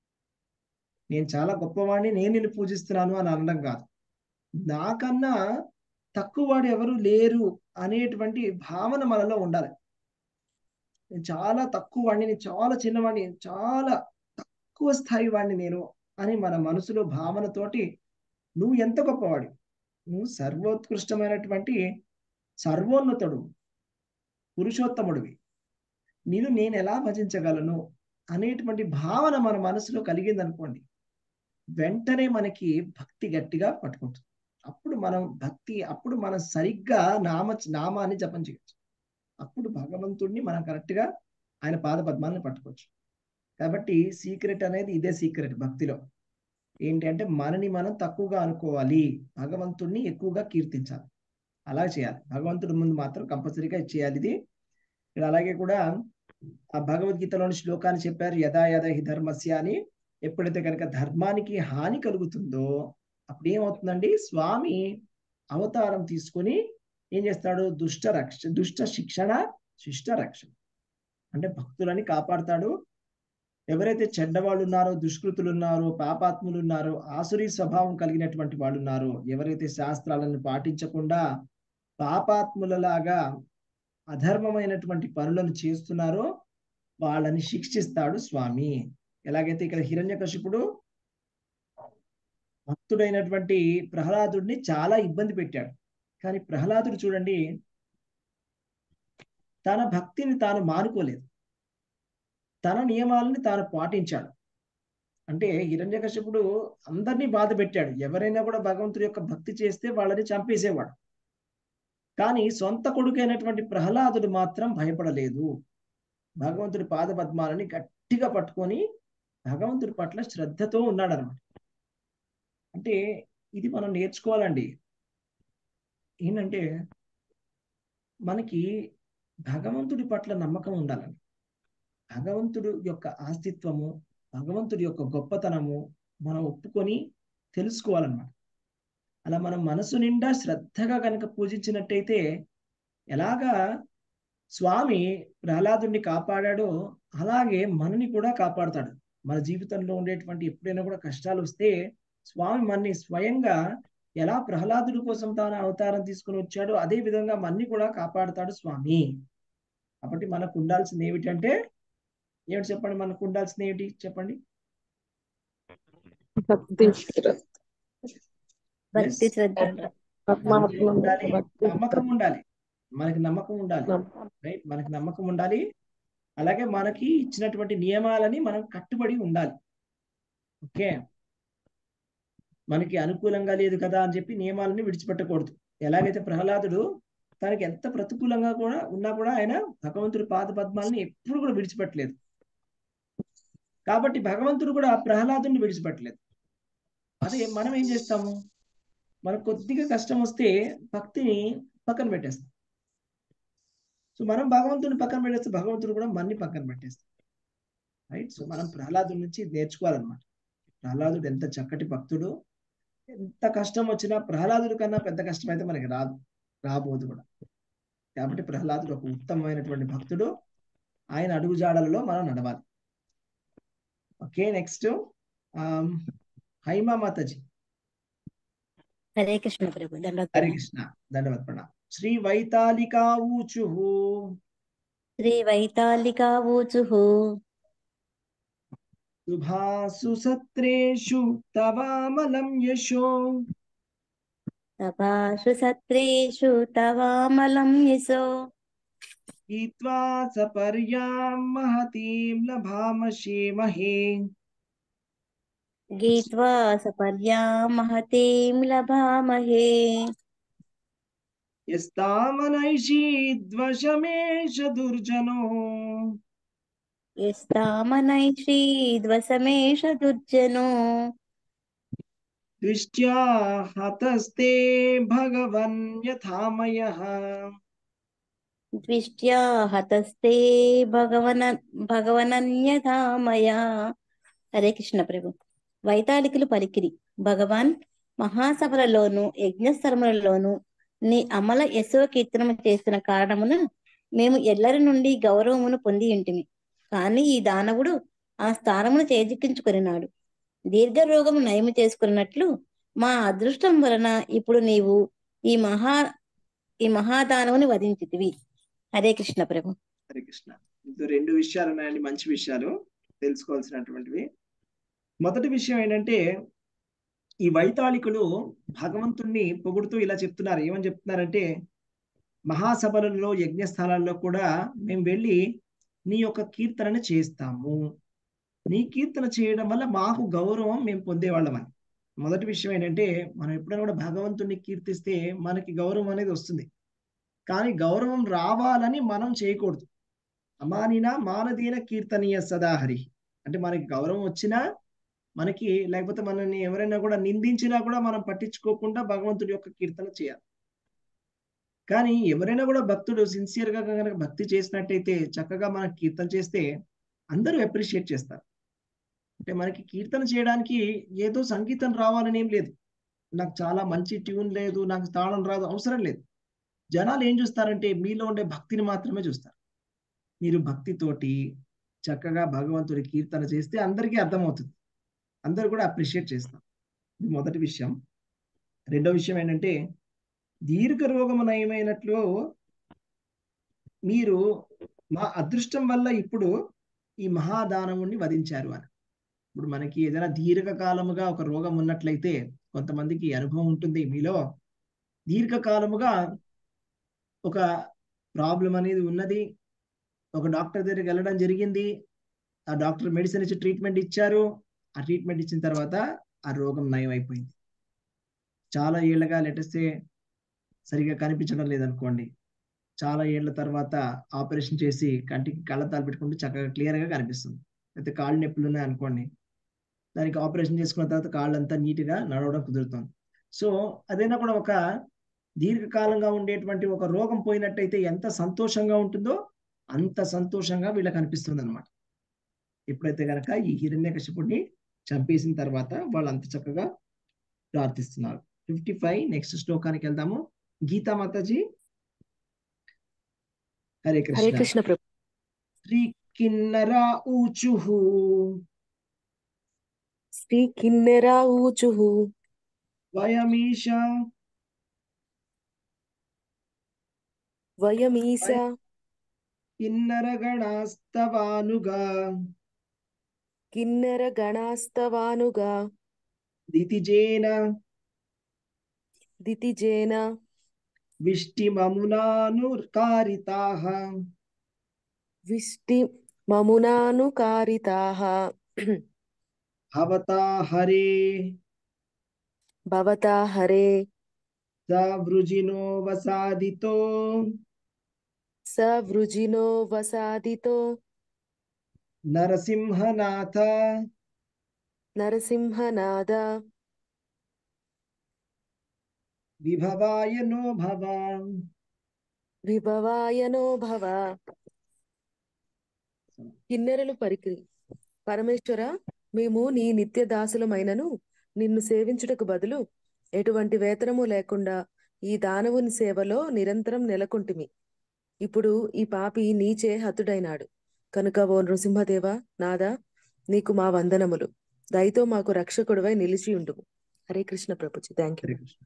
నేను చాలా గొప్పవాడిని నేను నిన్ను పూజిస్తున్నాను అని అనడం కాదు నాకన్నా తక్కువ వాడు ఎవరు లేరు అనేటువంటి భావన మనలో ఉండాలి నేను చాలా తక్కువ వాడిని నేను చాలా చిన్నవాడిని చాలా తక్కువ స్థాయి వాడిని నేను అని మన మనసులో భావనతోటి నువ్వు ఎంత గొప్పవాడి నువ్వు సర్వోత్కృష్టమైనటువంటి సర్వోన్నతుడు పురుషోత్తముడివి నేను నేను ఎలా భజించగలను అనేటువంటి భావన మన మనసులో కలిగింది అనుకోండి వెంటనే మనకి భక్తి గట్టిగా పట్టుకుంటుంది అప్పుడు మనం భక్తి అప్పుడు మనం సరిగ్గా నామ నామాన్ని జపం చేయొచ్చు అప్పుడు భగవంతుడిని మనం కరెక్ట్గా ఆయన పాద పద్మాలను పట్టుకోవచ్చు కాబట్టి సీక్రెట్ అనేది ఇదే సీక్రెట్ భక్తిలో ఏంటి అంటే మనని మనం తక్కువగా అనుకోవాలి భగవంతుడిని ఎక్కువగా కీర్తించాలి అలా చేయాలి భగవంతుడి ముందు మాత్రం కంపల్సరీగా చేయాలి ఇది ఇక్కడ అలాగే కూడా ఆ భగవద్గీతలోని శ్లోకాన్ని చెప్పారు యథా యథా హి ధర్మస్య అని ఎప్పుడైతే కనుక ధర్మానికి హాని కలుగుతుందో అప్పుడు ఏమవుతుందండి స్వామి అవతారం తీసుకొని ఏం చేస్తాడు దుష్ట రక్ష దుష్ట శిక్షణ శిష్ట రక్షణ అంటే భక్తులని కాపాడుతాడు ఎవరైతే చెడ్డవాళ్ళు ఉన్నారో దుష్కృతులు ఉన్నారో పాపాత్ములు ఉన్నారో ఆసురీ స్వభావం కలిగినటువంటి వాళ్ళు ఉన్నారో ఎవరైతే శాస్త్రాలను పాటించకుండా పాపాత్ములలాగా అధర్మమైనటువంటి పనులను చేస్తున్నారో వాళ్ళని శిక్షిస్తాడు స్వామి ఎలాగైతే ఇక్కడ హిరణ్యకశిపుడు భక్తుడైనటువంటి ప్రహ్లాదుడిని చాలా ఇబ్బంది పెట్టాడు కానీ ప్రహ్లాదుడు చూడండి తన భక్తిని తాను మానుకోలేదు తన నియమాలని తాను పాటించాడు అంటే హిరణ్యకశిపుడు అందరినీ బాధ పెట్టాడు ఎవరైనా కూడా భగవంతుడి యొక్క భక్తి చేస్తే వాళ్ళని చంపేసేవాడు కానీ సొంత కొడుకైనటువంటి ప్రహ్లాదుడు మాత్రం భయపడలేదు భగవంతుడి పాద పద్మాలని గట్టిగా పట్టుకొని భగవంతుడి పట్ల శ్రద్ధతో ఉన్నాడు అనమాట అంటే ఇది మనం నేర్చుకోవాలండి ఏంటంటే మనకి భగవంతుడి పట్ల నమ్మకం ఉండాలండి భగవంతుడు యొక్క ఆస్తిత్వము భగవంతుడి యొక్క గొప్పతనము మనం ఒప్పుకొని తెలుసుకోవాలన్నమాట అలా మనం మనసు నిండా శ్రద్ధగా కనుక పూజించినట్టయితే ఎలాగా స్వామి ప్రహ్లాదుని కాపాడాడో అలాగే మనని కూడా కాపాడుతాడు మన జీవితంలో ఉండేటువంటి ఎప్పుడైనా కూడా కష్టాలు వస్తే స్వామి మనని స్వయంగా ఎలా ప్రహ్లాదుడి కోసం తాను అవతారం తీసుకుని వచ్చాడో అదే విధంగా మనని కూడా కాపాడుతాడు స్వామి కాబట్టి మనకు ఉండాల్సింది ఏమిటంటే ఏమిటి చెప్పండి మనకు ఉండాల్సింది ఏమిటి చెప్పండి భక్తి శ్రద్ధ భక్తి శ్రద్ధ పరమాత్మ ఉండాలి భక్తి నమ్మకం ఉండాలి మనకి నమ్మకం ఉండాలి నమ్మకం. రైట్ మనకి నమ్మకం ఉండాలి అలాగే మనకి ఇచ్చినటువంటి నియమాలని మనం కట్టుబడి ఉండాలి ఓకే మనకి అనుకూలంగా లేదు కదా అని చెప్పి నియమాలని విడిచిపెట్టకూడదు ఎలాగైతే ప్రహ్లాదుడు తనకి ఎంత ప్రతికూలంగా కూడా ఉన్నా కూడా ఆయన భగవంతుడి పాద పద్మాలని ఎప్పుడు కూడా విడిచిపెట్టలేదు కాబట్టి భగవంతుడు కూడా ప్రహ్లాదుని విడిచిపెట్టలేదు అదే మనం ఏం చేస్తాము మనకు కొద్దిగా కష్టం వస్తే భక్తిని పక్కన పెట్టేస్తాం సో మనం భగవంతుని పక్కన పెట్టేస్తే భగవంతుడు కూడా మన్ని పక్కన పెట్టేస్తాం రైట్ సో మనం ప్రహ్లాదుడి నుంచి ఇది నేర్చుకోవాలన్నమాట ప్రహ్లాదుడు ఎంత చక్కటి భక్తుడు ఎంత కష్టం వచ్చినా ప్రహ్లాదుడి కన్నా పెద్ద కష్టం అయితే మనకి రాదు రాబోదు కూడా కాబట్టి ప్రహ్లాదుడు ఒక ఉత్తమమైనటువంటి భక్తుడు ఆయన అడుగుజాడలలో మనం నడవాలి ఓకే నెక్స్ట్ హైమా మాతాజీ హరే కృష్ణ ప్రభు హరే దండోత్తరం కృష్ణ దండవత్ ప్రణామ్ శ్రీ వైతాళికా ఊచు శ్రీ వైతాళికా ఊచుః శుభాసు సత్రేషు తవామలం యశో సభాషు సత్రేషు తవామలం యశో గీత్వా సపర్యాం మహతీం లభామశేమహే గీత్వా సపర్యాం మహతీం లభామహే యస్తామనైషీద్వశమేష దుర్జనో యస్తామనైషీద్వసమేష దుర్జనో దృష్ట్యా హతస్తే భగవన్ యథామయః ద్విష్ట్యా హతస్తే భగవన భగవనన్యథామయా హరే కృష్ణ ప్రభు వైతాళికులు పలికిరి భగవాన్ మహాసభలలోను యజ్ఞస్థలములలోను నీ అమల యశో కీర్తనము చేస్తున్న కారణమున మేము ఎల్లరి నుండి గౌరవమును పొంది ఉంటిమి కానీ ఈ దానవుడు ఆ స్థానమును చేజిక్కించుకొనినాడు దీర్ఘ రోగము నయము చేసుకున్నట్లు మా అదృష్టం వలన ఇప్పుడు నీవు ఈ మహా ఈ మహాదానవుని వధించితివి హరే కృష్ణ ప్రభు హరే కృష్ణ ఇందులో రెండు విషయాలు ఉన్నాయండి మంచి విషయాలు తెలుసుకోవాల్సినటువంటివి మొదటి విషయం ఏంటంటే ఈ వైతాళికులు భగవంతుణ్ణి పొగుడుతూ ఇలా చెప్తున్నారు ఏమని చెప్తున్నారంటే మహాసభలలో యజ్ఞస్థానాల్లో కూడా మేము వెళ్ళి నీ యొక్క కీర్తనని చేస్తాము నీ కీర్తన చేయడం వల్ల మాకు గౌరవం మేము పొందేవాళ్ళమని మొదటి విషయం ఏంటంటే మనం ఎప్పుడైనా కూడా భగవంతుణ్ణి కీర్తిస్తే మనకి గౌరవం అనేది వస్తుంది కానీ గౌరవం రావాలని మనం చేయకూడదు అమానిన మానదీన కీర్తనీయ సదాహరి అంటే మనకి గౌరవం వచ్చినా మనకి లేకపోతే మనల్ని ఎవరైనా కూడా నిందించినా కూడా మనం పట్టించుకోకుండా భగవంతుడి యొక్క కీర్తన చేయాలి కానీ ఎవరైనా కూడా భక్తుడు సిన్సియర్ గా కనుక భక్తి చేసినట్టయితే చక్కగా మనం కీర్తన చేస్తే అందరూ అప్రిషియేట్ చేస్తారు అంటే మనకి కీర్తన చేయడానికి ఏదో సంగీతం రావాలని ఏం లేదు నాకు చాలా మంచి ట్యూన్ లేదు నాకు తాళం రాదు అవసరం లేదు జనాలు ఏం చూస్తారంటే మీలో ఉండే భక్తిని మాత్రమే చూస్తారు మీరు భక్తితోటి చక్కగా భగవంతుడి కీర్తన చేస్తే అందరికీ అర్థమవుతుంది అందరూ కూడా అప్రిషియేట్ చేస్తారు ఇది మొదటి విషయం రెండో విషయం ఏంటంటే దీర్ఘ రోగము నయమైనట్లు మీరు మా అదృష్టం వల్ల ఇప్పుడు ఈ మహాదానవుణ్ణి వధించారు అని ఇప్పుడు మనకి ఏదైనా దీర్ఘకాలముగా ఒక రోగం ఉన్నట్లయితే కొంతమందికి అనుభవం ఉంటుంది మీలో దీర్ఘకాలముగా ఒక ప్రాబ్లం అనేది ఉన్నది ఒక డాక్టర్ దగ్గరికి వెళ్ళడం జరిగింది ఆ డాక్టర్ మెడిసిన్ ఇచ్చి ట్రీట్మెంట్ ఇచ్చారు ఆ ట్రీట్మెంట్ ఇచ్చిన తర్వాత ఆ రోగం నయం అయిపోయింది చాలా ఏళ్ళగా లెటెస్తే సరిగా కనిపించడం లేదనుకోండి చాలా ఏళ్ల తర్వాత ఆపరేషన్ చేసి కంటికి కళ్ళద్దాలు పెట్టుకుంటే చక్కగా క్లియర్గా కనిపిస్తుంది అయితే కాళ్ళు నొప్పులు ఉన్నాయి అనుకోండి దానికి ఆపరేషన్ చేసుకున్న తర్వాత కాళ్ళంతా నీట్గా నడవడం కుదురుతుంది సో అదైనా కూడా ఒక దీర్ఘకాలంగా ఉండేటువంటి ఒక రోగం పోయినట్టయితే ఎంత సంతోషంగా ఉంటుందో అంత సంతోషంగా వీళ్ళకి అనిపిస్తుంది అనమాట ఎప్పుడైతే గనక ఈ హిరణ్యకశిపుడిని చంపేసిన తర్వాత వాళ్ళు అంత చక్కగా ప్రార్థిస్తున్నారు ఫిఫ్టీ ఫైవ్ నెక్స్ట్ శ్లోకానికి వెళ్దాము గీతా మాతాజీ హరే హరే కృష్ణ కృష్ణ ప్రభు శ్రీ కిన్నరా ఊచుహు శ్రీ కిన్నెరా ఊచుః వయమీష వయమీశ కిన్నరగణాస్తవానుగా కిన్నెర గణాస్తవానుగా దితిజేన దితిజేన విష్టిమమునానుకారితాః విష్టి మమునానుకారితాః భవతా హరే భవతా హరే సవృజినో వసాదితో సవృజినో వసాదితో నరసింహనాథ నరసింహనాద విభవాయ నో భవ విభవాయనో భవ కిన్నెరలు పరికిరి పరమేశ్వర మేము నీ నిత్య దాసులమైనను నిన్ను సేవించుటకు బదులు ఎటువంటి వేతనము లేకుండా ఈ దానవుని సేవలో నిరంతరం నెలకొంటిమి ఇప్పుడు ఈ పాపి నీచే హతుడైనాడు కనుక ఓ నృసింహదేవ నాదా నీకు మా వందనములు దయతో మాకు రక్షకుడివై నిలిచి ఉండుము హరే కృష్ణ ప్రభుజీ థ్యాంక్ యూ హరే కృష్ణ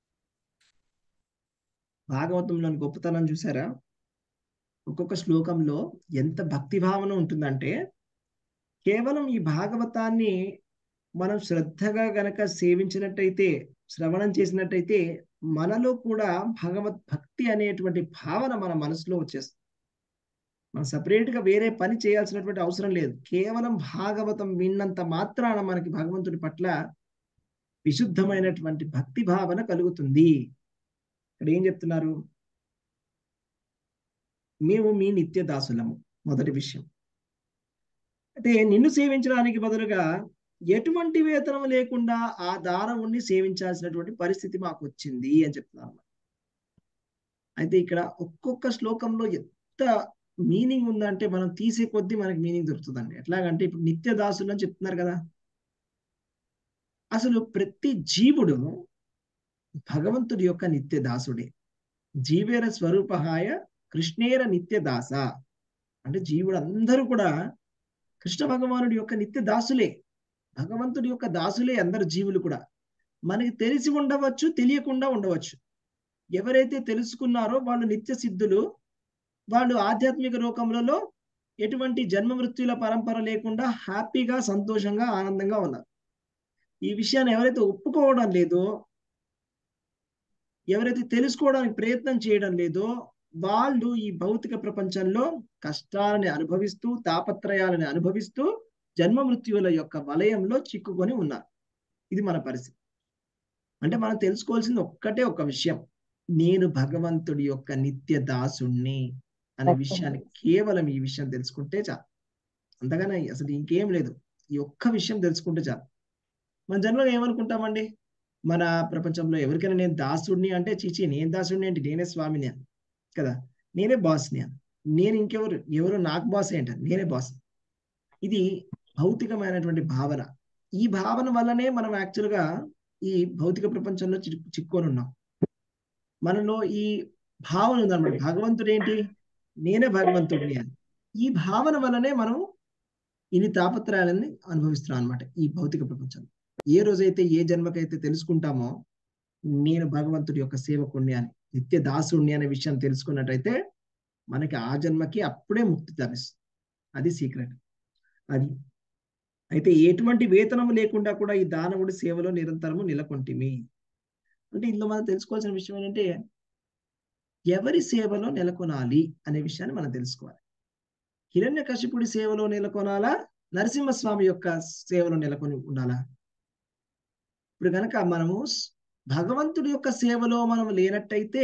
భాగవతంలోని గొప్పతనం చూసారా ఒక్కొక్క శ్లోకంలో ఎంత భక్తి భావన ఉంటుందంటే కేవలం ఈ భాగవతాన్ని మనం శ్రద్ధగా గనక సేవించినట్టయితే శ్రవణం చేసినట్టయితే మనలో కూడా భగవత్ భక్తి అనేటువంటి భావన మన మనసులో వచ్చేస్తుంది మనం సపరేట్ గా వేరే పని చేయాల్సినటువంటి అవసరం లేదు కేవలం భాగవతం విన్నంత మాత్రాన మనకి భగవంతుడి పట్ల విశుద్ధమైనటువంటి భక్తి భావన కలుగుతుంది ఇక్కడ ఏం చెప్తున్నారు మేము మీ నిత్య దాసులము మొదటి విషయం అయితే నిన్ను సేవించడానికి బదులుగా ఎటువంటి వేతనం లేకుండా ఆ దానవుణ్ణి సేవించాల్సినటువంటి పరిస్థితి మాకు వచ్చింది అని చెప్తున్నారు అయితే ఇక్కడ ఒక్కొక్క శ్లోకంలో ఎంత మీనింగ్ ఉందంటే మనం తీసే కొద్దీ మనకి మీనింగ్ దొరుకుతుందండి ఎట్లాగంటే ఇప్పుడు నిత్య దాసులు అని చెప్తున్నారు కదా అసలు ప్రతి జీవుడు భగవంతుడి యొక్క నిత్య దాసుడే జీవేర స్వరూపహాయ కృష్ణేర నిత్య దాస అంటే జీవుడు అందరూ కూడా కృష్ణ భగవానుడి యొక్క నిత్య దాసులే భగవంతుడి యొక్క దాసులే అందరు జీవులు కూడా మనకి తెలిసి ఉండవచ్చు తెలియకుండా ఉండవచ్చు ఎవరైతే తెలుసుకున్నారో వాళ్ళు నిత్య సిద్ధులు వాళ్ళు ఆధ్యాత్మిక లోకములలో ఎటువంటి జన్మ మృత్యుల పరంపర లేకుండా హ్యాపీగా సంతోషంగా ఆనందంగా ఉన్నారు ఈ విషయాన్ని ఎవరైతే ఒప్పుకోవడం లేదో ఎవరైతే తెలుసుకోవడానికి ప్రయత్నం చేయడం లేదో వాళ్ళు ఈ భౌతిక ప్రపంచంలో కష్టాలని అనుభవిస్తూ తాపత్రయాలని అనుభవిస్తూ జన్మ మృత్యువుల యొక్క వలయంలో చిక్కుకొని ఉన్నారు ఇది మన పరిస్థితి అంటే మనం తెలుసుకోవాల్సింది ఒక్కటే ఒక విషయం నేను భగవంతుడి యొక్క నిత్య దాసుణ్ణి అనే విషయాన్ని కేవలం ఈ విషయం తెలుసుకుంటే చాలు అంతగానే అసలు ఇంకేం లేదు ఈ ఒక్క విషయం తెలుసుకుంటే చాలు మన జన్మగా ఏమనుకుంటామండి మన ప్రపంచంలో ఎవరికైనా నేను దాసుడిని అంటే చీచి నేను దాసుడిని ఏంటి నేనే స్వామిని అని కదా నేనే బాస్ని అని నేను ఇంకెవరు ఎవరు నాకు బాస్ ఏంటని నేనే బాస్ ఇది భౌతికమైనటువంటి భావన ఈ భావన వల్లనే మనం యాక్చువల్గా ఈ భౌతిక ప్రపంచంలో చిక్కు చిక్కొని ఉన్నాం మనలో ఈ భావన ఉందన్నమాట భగవంతుడు ఏంటి నేనే భగవంతుడిని అని ఈ భావన వల్లనే మనం ఇన్ని తాపత్రయాలని అనుభవిస్తున్నాం అనమాట ఈ భౌతిక ప్రపంచంలో ఏ రోజైతే ఏ జన్మకైతే తెలుసుకుంటామో నేను భగవంతుడి యొక్క సేవకుణ్ణి అని నిత్య దాసుణ్ణి అనే విషయం తెలుసుకున్నట్టయితే మనకి ఆ జన్మకి అప్పుడే ముక్తి లభిస్తుంది అది సీక్రెట్ అది అయితే ఎటువంటి వేతనం లేకుండా కూడా ఈ దానవుడి సేవలో నిరంతరము నెలకొంటిమి అంటే ఇందులో మనం తెలుసుకోవాల్సిన విషయం ఏంటంటే ఎవరి సేవలో నెలకొనాలి అనే విషయాన్ని మనం తెలుసుకోవాలి హిరణ్య కశిపుడి సేవలో నెలకొనాలా నరసింహస్వామి యొక్క సేవలో నెలకొని ఉండాలా ఇప్పుడు కనుక మనము స్- భగవంతుడి యొక్క సేవలో మనం లేనట్టయితే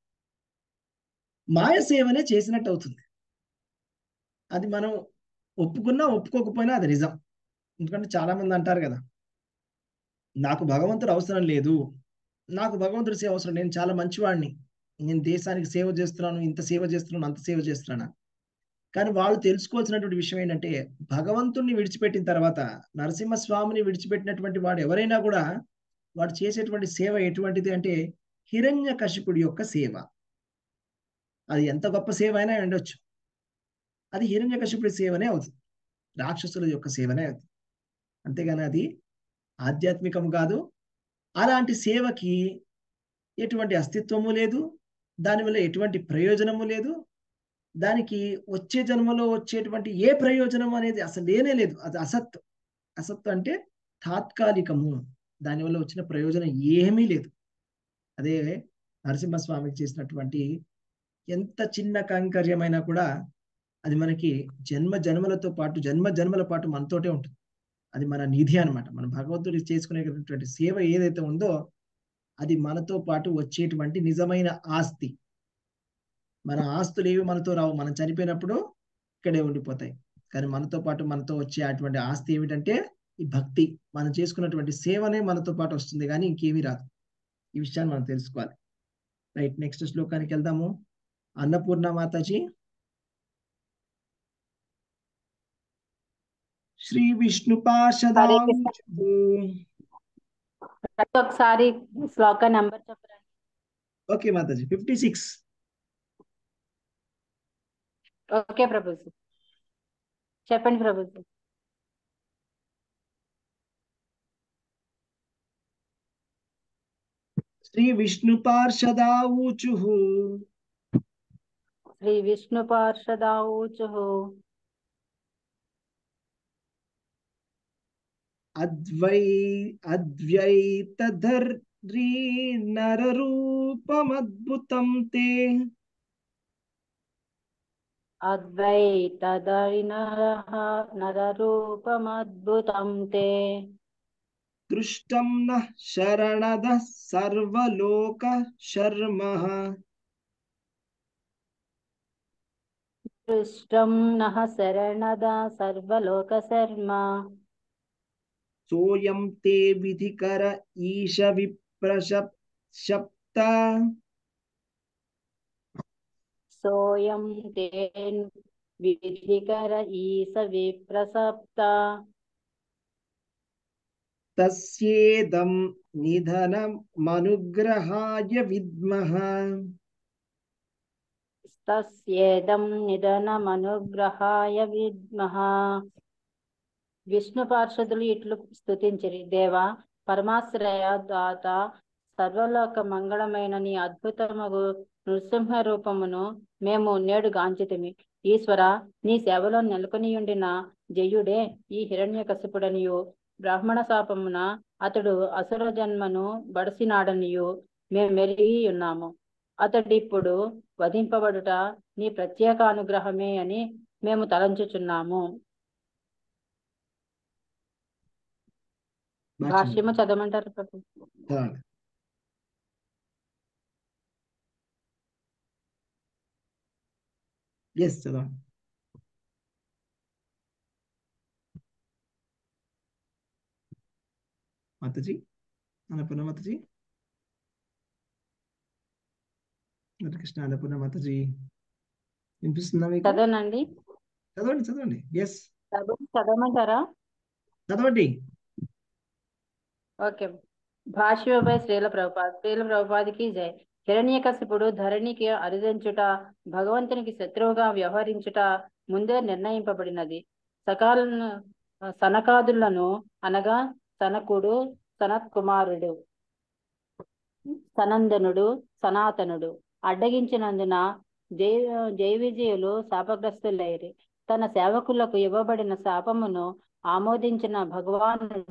మాయ సేవనే చేసినట్టు అవుతుంది అది మనం ఒప్పుకున్నా ఒప్పుకోకపోయినా అది నిజం ఎందుకంటే చాలా మంది అంటారు కదా నాకు భగవంతుడు అవసరం లేదు నాకు భగవంతుడి సేవ అవసరం నేను చాలా మంచివాడిని నేను దేశానికి సేవ చేస్తున్నాను ఇంత సేవ చేస్తున్నాను అంత సేవ చేస్తున్నాను కానీ వాళ్ళు తెలుసుకోవాల్సినటువంటి విషయం ఏంటంటే భగవంతుణ్ణి విడిచిపెట్టిన తర్వాత నరసింహస్వామిని విడిచిపెట్టినటువంటి వాడు ఎవరైనా కూడా వాడు చేసేటువంటి సేవ ఎటువంటిది అంటే హిరణ్య కశిపుడి యొక్క సేవ అది ఎంత గొప్ప సేవ అయినా ఉండొచ్చు అది హిరణ్య కశిపుడి సేవనే అవుతుంది రాక్షసుల యొక్క సేవనే అవుతుంది అంతేగాని అది ఆధ్యాత్మికం కాదు అలాంటి సేవకి ఎటువంటి అస్తిత్వము లేదు దానివల్ల ఎటువంటి ప్రయోజనము లేదు దానికి వచ్చే జన్మలో వచ్చేటువంటి ఏ ప్రయోజనం అనేది అసలు లేనే లేదు అది అసత్ అసత్ అంటే తాత్కాలికము దానివల్ల వచ్చిన ప్రయోజనం ఏమీ లేదు అదే నరసింహస్వామికి చేసినటువంటి ఎంత చిన్న కైంకర్యమైనా కూడా అది మనకి జన్మ జన్మలతో పాటు జన్మ జన్మల పాటు మనతోటే ఉంటుంది అది మన నిధి అన్నమాట మన భగవంతుడికి చేసుకునేటటువంటి సేవ ఏదైతే ఉందో అది మనతో పాటు వచ్చేటువంటి నిజమైన ఆస్తి మన ఆస్తులు ఏవి మనతో రావు మనం చనిపోయినప్పుడు ఇక్కడే ఉండిపోతాయి కానీ మనతో పాటు మనతో వచ్చే అటువంటి ఆస్తి ఏమిటంటే ఈ భక్తి మనం చేసుకున్నటువంటి సేవనే మనతో పాటు వస్తుంది కానీ ఇంకేమీ రాదు ఈ విషయాన్ని మనం తెలుసుకోవాలి రైట్ నెక్స్ట్ శ్లోకానికి వెళ్దాము అన్నపూర్ణ మాతాజీ శ్రీ విష్ణు హరే కృష్ణ. ప్రతి ఒక్కసారి శ్లోక నంబర్ చెప్పరా ఓకే మాతాజీ ఫిఫ్టీ సిక్స్ ఓకే ప్రభుజీ చెప్పండి ప్రభుజీ శ్రీ విష్ణు పార్షదా ఊచు శ్రీ విష్ణు పార్షదాఊచు అద్వై అద్వైతధర్రీ నరరూపమద్భుతం తే అద్వైతదైనరః నరరూపమద్భుతం తే దృష్టం నః శరణద సర్వలోక శర్మః దృష్టం నః శరణద సర్వలోక శర్మ సోయం తే విధికర ఈశ విప్రశప్త సోయం తే విధికర ఈస విప్రసప్త తస్యేదం నిధనమనుగ్రహాయ విద్మః తస్యేదం నిధనమనుగ్రహాయ విద్మః విష్ణు పార్షదులు ఇట్లు స్తుతించిరి దేవా పరమాశ్రయ దాత సర్వలోక మంగళమైన నీ అద్భుతమగు నృసింహ రూపమును మేము నేడు గాంచితిమి ఈశ్వర నీ సేవలో నెలకొనియుండిన జయుడే ఈ హిరణ్యకశిపుడనియు బ్రాహ్మణ శాపమున అతడు అసుర జన్మను బడసినాడనియు మేము మెరిగి ఉన్నాము అతడిప్పుడు వధింపబడుట నీ ప్రత్యేక అనుగ్రహమే అని మేము తలంచుచున్నాము భాష్యము చదవమంటారు ప్రభు చదవండి ఎస్ చదవండి మాతాజీ అన్నపూర్ణ మాతాజీ కృష్ణ అన్నపూర్ణ మాతాజీ వినిపిస్తుందా మీకు చదవనండి చదవండి చదవండి ఎస్ చదవ చదవమంటారా చదవండి ఓకే భాష్యపై శ్రీల ప్రభుపాద శ్రీల ప్రభుపాదికి జై హిరణ్యకశిపుడు ధరణికి అరుదించుట భగవంతునికి శత్రువుగా వ్యవహరించుట ముందే నిర్ణయింపబడినది సకాల సనకాదులను అనగా సనకుడు సనత్ కుమారుడు సనందనుడు సనాతనుడు అడ్డగించినందున జై జై విజయులు శాపగ్రస్తులైరి తన సేవకులకు ఇవ్వబడిన శాపమును ఆమోదించిన భగవానుడు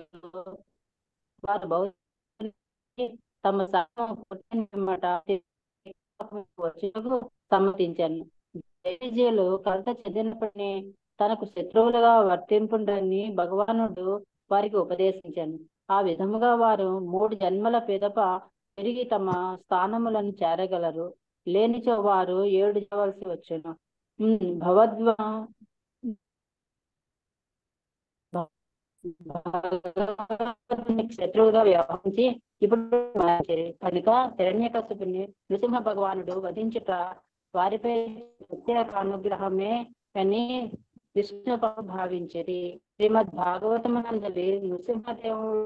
వారు బౌద్ధునికి తమ శాపం పుట్టినమాట వచ్చినకు సమ్మతించాను జై విజయులు కలత చెందినప్పటినీ తనకు శత్రువులుగా వర్తింపుండని భగవానుడు వారికి ఉపదేశించాను ఆ విధముగా వారు మూడు జన్మల పిదప తిరిగి తమ స్థానములను చేరగలరు లేనిచో వారు ఏడు చేయవలసి వచ్చును ఉమ్, భగవద్వ భగవంతునికి శత్రువుగా వ్యవహరించి ఇప్పుడు మార్చారు. కనుక హిరణ్యకశిపుని నృసింహ భగవానుడు వధించుట వారిపై ప్రత్యేక అనుగ్రహమే అని విష్ణు భావించేది శ్రీమద్ భాగవతమునందలి నృసింహదేవుడు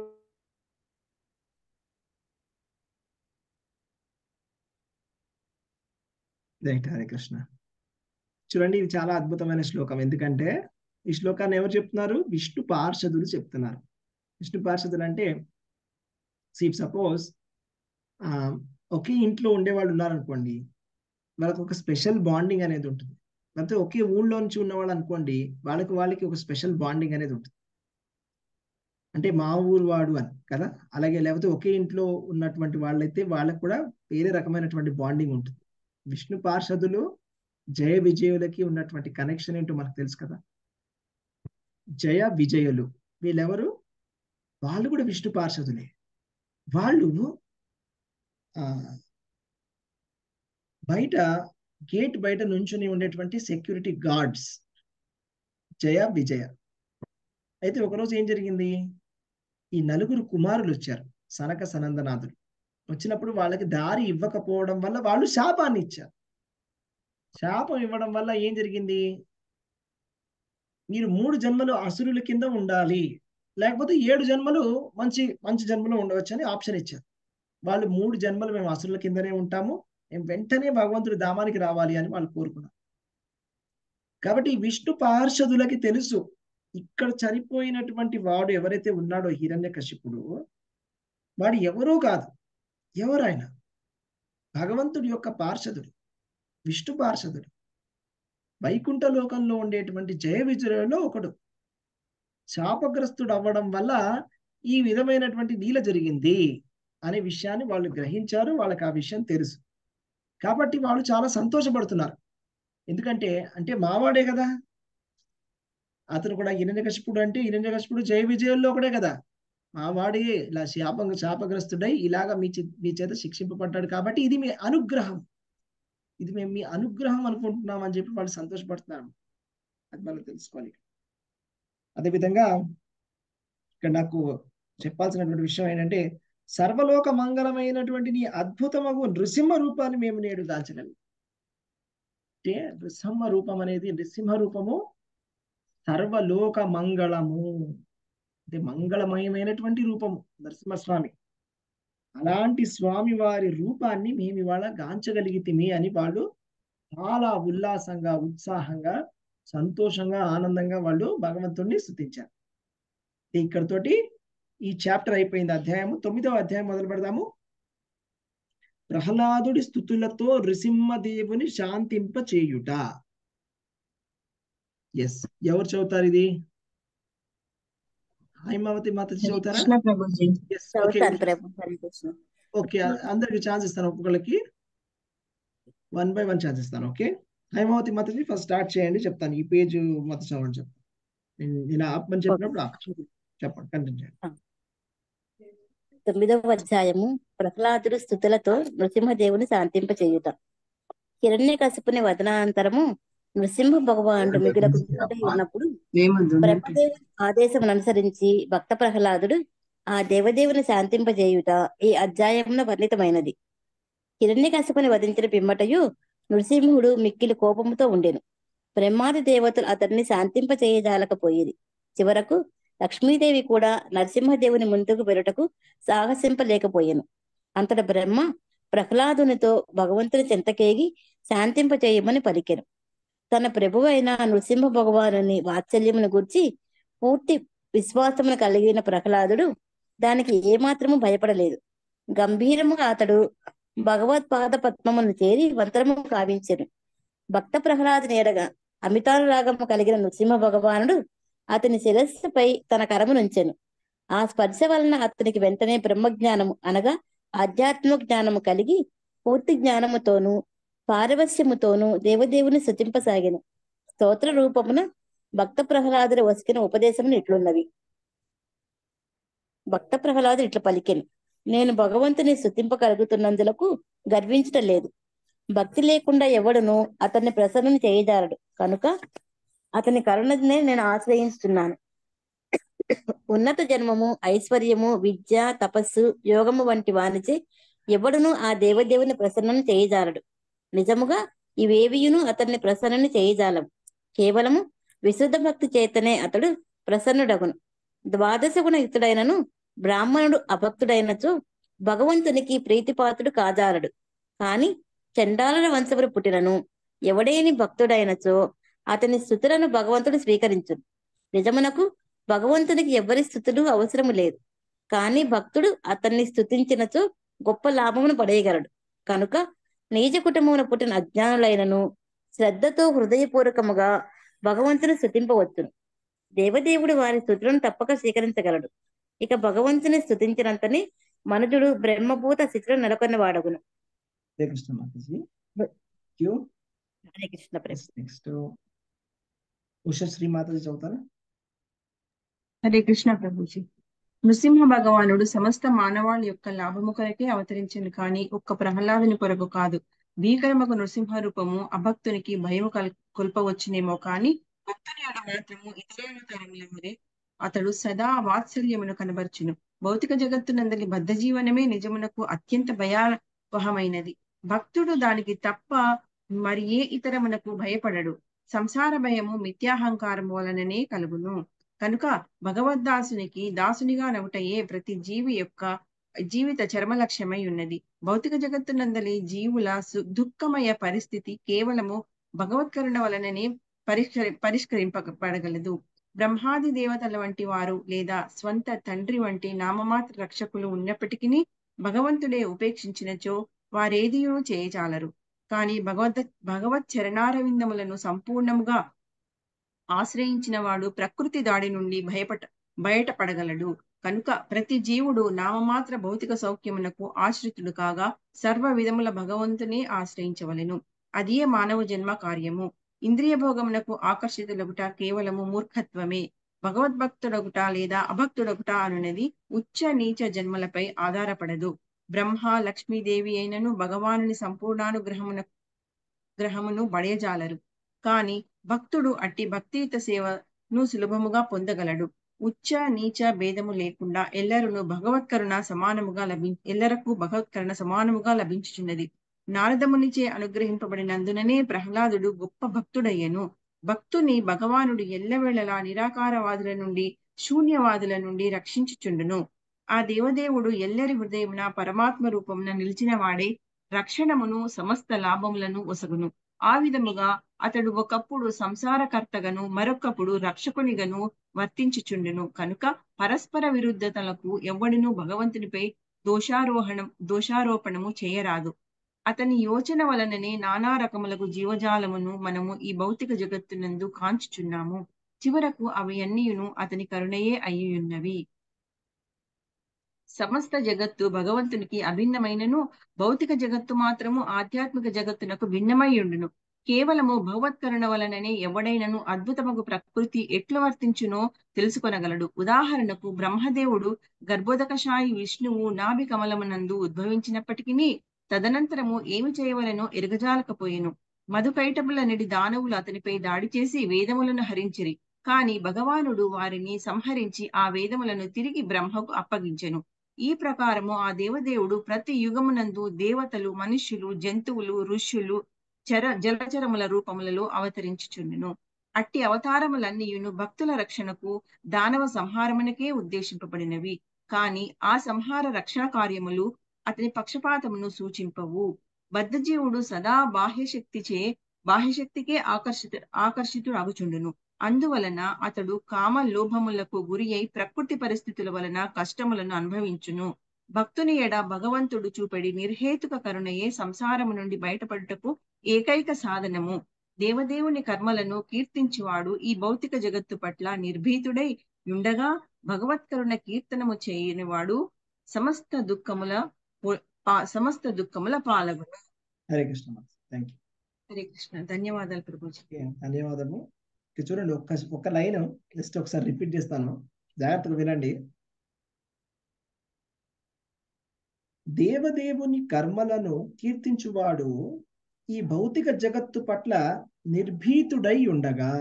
రైట్ హరే కృష్ణ చూడండి ఇది చాలా అద్భుతమైన శ్లోకం ఎందుకంటే ఈ శ్లోకాన్ని ఎవరు చెప్తున్నారు విష్ణు పార్షదులు చెప్తున్నారు విష్ణు పార్షదులు అంటే సీప్ సపోజ్ ఒకే ఇంట్లో ఉండేవాళ్ళు ఉన్నారనుకోండి వాళ్ళకి ఒక స్పెషల్ బాండింగ్ అనేది ఉంటుంది లేకపోతే ఒకే ఊళ్ళో నుంచి ఉన్నవాళ్ళు అనుకోండి వాళ్ళకి వాళ్ళకి ఒక స్పెషల్ బాండింగ్ అనేది ఉంటుంది అంటే మా ఊరు వాడు అని కదా అలాగే లేకపోతే ఒకే ఇంట్లో ఉన్నటువంటి వాళ్ళైతే వాళ్ళకి కూడా వేరే రకమైనటువంటి బాండింగ్ ఉంటుంది విష్ణు పార్షదులు జయ విజయులకి ఉన్నటువంటి కనెక్షన్ ఏంటో మనకు తెలుసు కదా జయ విజయులు వీళ్ళెవరు వాళ్ళు కూడా విష్ణు పార్షదులే వాళ్ళు ఆ బయట గేట్ బయట నుంచుని ఉండేటువంటి సెక్యూరిటీ గార్డ్స్ జయ విజయ అయితే ఒకరోజు ఏం జరిగింది ఈ నలుగురు కుమారులు వచ్చారు సనక సనందనాథులు వచ్చినప్పుడు వాళ్ళకి దారి ఇవ్వకపోవడం వల్ల వాళ్ళు శాపాన్ని ఇచ్చారు శాపం ఇవ్వడం వల్ల ఏం జరిగింది మీరు మూడు జన్మలు అసురుల కింద ఉండాలి లేకపోతే ఏడు జన్మలు మంచి మంచి జన్మలో ఉండవచ్చు అని ఆప్షన్ ఇచ్చారు వాళ్ళు మూడు జన్మలు మేము అసురుల కిందనే ఉంటాము మేము వెంటనే భగవంతుడి ధామానికి రావాలి అని వాళ్ళు కోరుకున్నారు కాబట్టి ఈ విష్ణు పార్షదులకి తెలుసు ఇక్కడ చనిపోయినటువంటి వాడు ఎవరైతే ఉన్నాడో హిరణ్యకశిపుడు వాడు ఎవరూ కాదు ఎవరైనా భగవంతుడి యొక్క పార్షదుడు విష్ణు పార్షదుడు వైకుంఠ లోకంలో ఉండేటువంటి జయ విజయులలో ఒకడు శాపగ్రస్తుడు అవ్వడం వల్ల ఈ విధమైనటువంటి నీల జరిగింది అనే విషయాన్ని వాళ్ళు గ్రహించారు వాళ్ళకి ఆ విషయం తెలుసు కాబట్టి వాళ్ళు చాలా సంతోషపడుతున్నారు ఎందుకంటే అంటే మావాడే కదా అతను కూడా హిరణ్యకశిపుడు అంటే హిరణ్యకశిపుడు జయ విజయుల్లో ఒకడే కదా మావాడే ఇలా శాప శాపగ్రస్తుడై ఇలాగా మీ చే- మీ చేత శిక్షింపబడ్డాడు కాబట్టి ఇది మీ అనుగ్రహం ఇది మేము మీ అనుగ్రహం అనుకుంటున్నాం అని చెప్పి వాళ్ళు సంతోషపడుతున్నారు అది మనం తెలుసుకోవాలి అదేవిధంగా ఇక్కడ నాకు చెప్పాల్సినటువంటి విషయం ఏంటంటే సర్వలోక మంగళమైనటువంటి నీ అద్భుతమగు నృసింహ రూపాన్ని మేము నేడు దాల్చగలం అంటే నృసింహ రూపం అనేది నృసింహ రూపము సర్వలోక మంగళము అంటే మంగళమయమైనటువంటి రూపము నరసింహస్వామి అలాంటి స్వామి వారి రూపాన్ని మేము ఇవాళ గాంచగలిగితిమి అని వాళ్ళు చాలా ఉల్లాసంగా ఉత్సాహంగా సంతోషంగా ఆనందంగా వాళ్ళు భగవంతుణ్ణి స్థుతించారు ఇక్కడతోటి ఈ చాప్టర్ అయిపోయింది అధ్యాయము తొమ్మిదవ అధ్యాయం మొదలు పెడదాము ప్రహ్లాదుడి స్థుతులతో నృసింహదేవుని శాంతింప చేయుట ఎస్ ఎవరు చదువుతారు ఇది హైమావతి మాతాజీ చదువుతారా కృష్ణ ప్రభుజీ ఎస్ ఓకే చదువుతాను ప్రభు హరే కృష్ణ ఓకే అందరికి ఛాన్స్ ఇస్తాను ఒక్కొక్కరికి వన్ బై వన్ ఛాన్స్ ఇస్తాను ఓకే హైమావతి మాతాజీ ఫస్ట్ స్టార్ట్ చేయండి చెప్తాను ఈ పేజ్ మొత్తం చదవండి చెప్తాను నేను నేను ఆపమని చెప్పినప్పుడు ఆపు చెప్పండి కంటిన్యూ చేయండి తొమ్మిదవ అధ్యాయము ప్రహ్లాదుడు స్థుతులతో నృసింహదేవుని శాంతింపచేయుట హిరణ్యకశిపుని వదనానంతరము నృసింహ భగవానుడు మిగులకు దుఃఖుడై ఉన్నప్పుడు బ్రహ్మదేవుని ఆదేశం అనుసరించి భక్త ప్రహ్లాదుడు ఆ దేవదేవుని శాంతింపజేయుట ఈ అధ్యాయంలో వర్ణితమైనది హిరణ్యకశిపుని వధించిన పిమ్మటయు నృసింహుడు మిక్కిలి కోపముతో ఉండెను బ్రహ్మాది దేవతలు అతన్ని శాంతింపచేయజాలకపోయేది చివరకు లక్ష్మీదేవి కూడా నరసింహదేవుని ముందుకు పెరుటకు సాహసింపలేకపోయాను అంతట బ్రహ్మ ప్రహ్లాదునితో భగవంతుని చెంతకేగి శాంతింపచేయమని పలికెను తన ప్రభువైన నృసింహ భగవానుని వాత్సల్యమును గూర్చి పూర్తి విశ్వాసమును కలిగిన ప్రహ్లాదుడు దానికి ఏమాత్రము భయపడలేదు గంభీరముగా అతడు భగవత్పాద పద్మమును చేరి మంత్రము కావించెను భక్త ప్రహ్లాదుని ఎడగా అమితానురాగము కలిగిన నృసింహ భగవానుడు అతని శిరస్సుపై తన కరమునుంచెను ఆ స్పర్శ వలన అతనికి వెంటనే బ్రహ్మజ్ఞానము అనగా ఆధ్యాత్మిక జ్ఞానము కలిగి పూర్తి జ్ఞానముతోనూ పారవస్యముతోనూ దేవదేవుని స్థుతింపసాగెను స్తోత్ర రూపమున భక్త ప్రహ్లాదుడు వసికిన ఉపదేశములు ఇట్లున్నవి భక్త ప్రహ్లాదుడు ఇట్లా పలికెను నేను భగవంతుని స్థుతింపగలుగుతున్నందులకు గర్వించట లేదు భక్తి లేకుండా ఎవడును అతన్ని ప్రసన్నం చేయజాలడు కనుక అతని కరుణనే నేను ఆశ్రయిస్తున్నాను ఉన్నత జన్మము ఐశ్వర్యము విద్య తపస్సు యోగము వంటి వానిచే ఎవడును ఆ దేవదేవుని ప్రసన్నం చేయజాలడు నిజముగా ఇవేవియును అతన్ని ప్రసన్నం చేయజాలం కేవలము విశుద్ధ భక్తి చేతనే అతడు ప్రసన్నుడగును ద్వాదశ గుణ యుక్తుడైనను బ్రాహ్మణుడు అభక్తుడైనచో భగవంతునికి ప్రీతిపాత్రుడు కాజాలడు కాని చండాలుల వంశములు పుట్టినను ఎవడేని భక్తుడైనచో అతని స్థుతులను భగవంతుడు స్వీకరించును నిజమునకు భగవంతునికి ఎవరి స్థుతులు అవసరము లేదు కాని భక్తుడు అతన్ని స్థుతించినచో గొప్ప లాభమును పడేయగలడు కనుక నీచ కుటుంబమున పుట్టిన అజ్ఞానులైనను శ్రద్ధతో హృదయపూర్వకముగా భగవంతుని స్థుతింపవచ్చును దేవదేవుడు వారి స్థుతులను తప్పక స్వీకరించగలడు ఇక భగవంతుని స్థుతించినంతని మనుజుడు బ్రహ్మభూత స్థితిలో నెలకొన్న వాడగును హరే కృష్ణ మాతాజీ క్యూ హరే కృష్ణ ప్రేమ నెక్స్ట్ ఉషశ్రీ మాతాజీ చదువుతారా హరే కృష్ణ ప్రభుజీ నృసింహ భగవానుడు సమస్త మానవాళి యొక్క లాభము కొరకే అవతరించను కాని ఒక్క ప్రహ్లాదుని కొరకు కాదు భీకరమగు నృసింహ రూపము అభక్తునికి భయము కల్ కొల్పవచ్చునేమో కాని భక్తుని ఆడ మాత్రము ఇతరావతారముల వలె అతడు సదా వాత్సల్యమును కనబర్చును భౌతిక జగత్తునందలి బద్ధ జీవనమే నిజమునకు అత్యంత భయావహమైనది భక్తుడు దానికి తప్ప మరి ఏ ఇతరమునకు భయపడడు సంసార భయము మిథ్యాహంకారము వలననే కలుగును కనుక భగవద్దాసునికి దాసునిగా నవుటయే ప్రతి జీవి యొక్క జీవిత చర్మ లక్ష్యమై ఉన్నది భౌతిక జగత్తునందలి జీవుల సు దుఃఖమయ పరిస్థితి కేవలము భగవత్కరుణ వలననే పరిష్కరి పరిష్కరింపబడగలదు బ్రహ్మాది దేవతల వంటి వారు లేదా స్వంత తండ్రి వంటి నామమాత్ర రక్షకులు ఉన్నప్పటికీ భగవంతుడే ఉపేక్షించినచో వారేదియూ చేయజాలరు కానీ భగవద్ భగవత్ చరణారవిందములను సంపూర్ణముగా ఆశ్రయించిన వాడు ప్రకృతి దాడి నుండి భయపట బయటపడగలడు కనుక ప్రతి జీవుడు నామమాత్ర భౌతిక సౌఖ్యమునకు ఆశ్రితుడు కాగా సర్వ విధముల భగవంతునే ఆశ్రయించవలెను అదియే మానవ జన్మ కార్యము ఇంద్రియ భోగమునకు ఆకర్షితులగుట కేవలము మూర్ఖత్వమే భగవద్భక్తుడగుట లేదా అభక్తుడగుట అనున్నది ఉచ్చ నీచ జన్మలపై ఆధారపడదు బ్రహ్మ లక్ష్మీదేవి అయినను భగవానుని సంపూర్ణానుగ్రహమున గ్రహమును బడయజాలరు కాని భక్తుడు అట్టి భక్తియుత సేవను సులభముగా పొందగలడు ఉచ్చ నీచ భేదము లేకుండా ఎల్లరును భగవత్కరుణ సమానముగా లభి ఎల్లరకు భగవత్కరుణ సమానముగా లభించుచున్నది నారదమునిచే అనుగ్రహింపబడినందుననే ప్రహ్లాదుడు గొప్ప భక్తుడయ్యను భక్తుని భగవానుడు ఎల్లవేళలా నిరాకారవాదుల నుండి శూన్యవాదుల నుండి రక్షించుచుండును ఆ దేవదేవుడు ఎల్లరి హృదయమున పరమాత్మ రూపమున నిలిచిన వాడే రక్షణమును సమస్త లాభములను ఒసగును ఆ విధముగా అతడు ఒకప్పుడు సంసారకర్తగను మరొకప్పుడు రక్షకునిగను వర్తించుచుండును కనుక పరస్పర విరుద్ధతలకు ఎవ్వడును భగవంతునిపై దోషారోహణం దోషారోపణము చేయరాదు అతని యోచన వలననే నానా రకములకు జీవజాలమును మనము ఈ భౌతిక జగత్తునందు కాంచుచున్నాము చివరకు అవి అన్నియును అతని కరుణయే అయ్యున్నవి సమస్త జగత్తు భగవంతునికి అభిన్నమైనను భౌతిక జగత్తు మాత్రము ఆధ్యాత్మిక జగత్తునకు భిన్నమై ఉండును కేవలము భగవత్కరణ వలననే ఎవడైనను అద్భుతమగు ప్రకృతి ఎట్లు వర్తించునో తెలుసుకొనగలడు ఉదాహరణకు బ్రహ్మదేవుడు గర్భోదకశాయి విష్ణువు నాభి కమలమునందు ఉద్భవించినప్పటికీ తదనంతరము ఏమి చేయవలనో ఎరగజాలకపోయెను మధుకైటములనడి దానవులు అతనిపై దాడి చేసి వేదములను హరించిరి కాని భగవానుడు వారిని సంహరించి ఆ వేదములను తిరిగి బ్రహ్మకు అప్పగించెను ఈ ప్రకారము ఆ దేవదేవుడు ప్రతి యుగమునందు దేవతలు మనుష్యులు జంతువులు ఋషులు చర జలచరముల రూపములలో అవతరించుచుండును అట్టి అవతారములన్నీయును భక్తుల రక్షణకు దానవ సంహారమునకే ఉద్దేశింపబడినవి కాని ఆ సంహార రక్షణ కార్యములు అతని పక్షపాతమును సూచింపవు బద్ధజీవుడు సదా బాహ్యశక్తిచే బాహ్యశక్తికే ఆకర్షిత ఆకర్షితుడు అగుచుండును అందువలన అతడు కామ లోభములకు గురి అయి ప్రకృతి పరిస్థితుల వలన కష్టములను అనుభవించును భక్తుని ఎడ భగవంతుడు చూపడి నిర్హేతుక కరుణయే సంసారము నుండి బయటపడుటకు ఏకైక సాధనము దేవదేవుని కర్మలను కీర్తించువాడు ఈ భౌతిక జగత్తు పట్ల నిర్భీతుడై ఉండగా భగవత్కరుణ కీర్తనము చేయనివాడు సమస్త దుఃఖముల సమస్త దుఃఖముల పాలగును హరే కృష్ణ థ్యాంక్ యూ హరే కృష్ణ ధన్యవాదాలు ప్రభుజీ ధన్యవాదము ఇక చూడండి ఒక్క ఒక్క లైన్ జస్ట్ ఒకసారి రిపీట్ చేస్తాను జాగ్రత్తగా వినండి దేవదేవుని కర్మలను కీర్తించువాడు ఈ భౌతిక జగత్తు పట్ల నిర్భీతుడై ఉండగా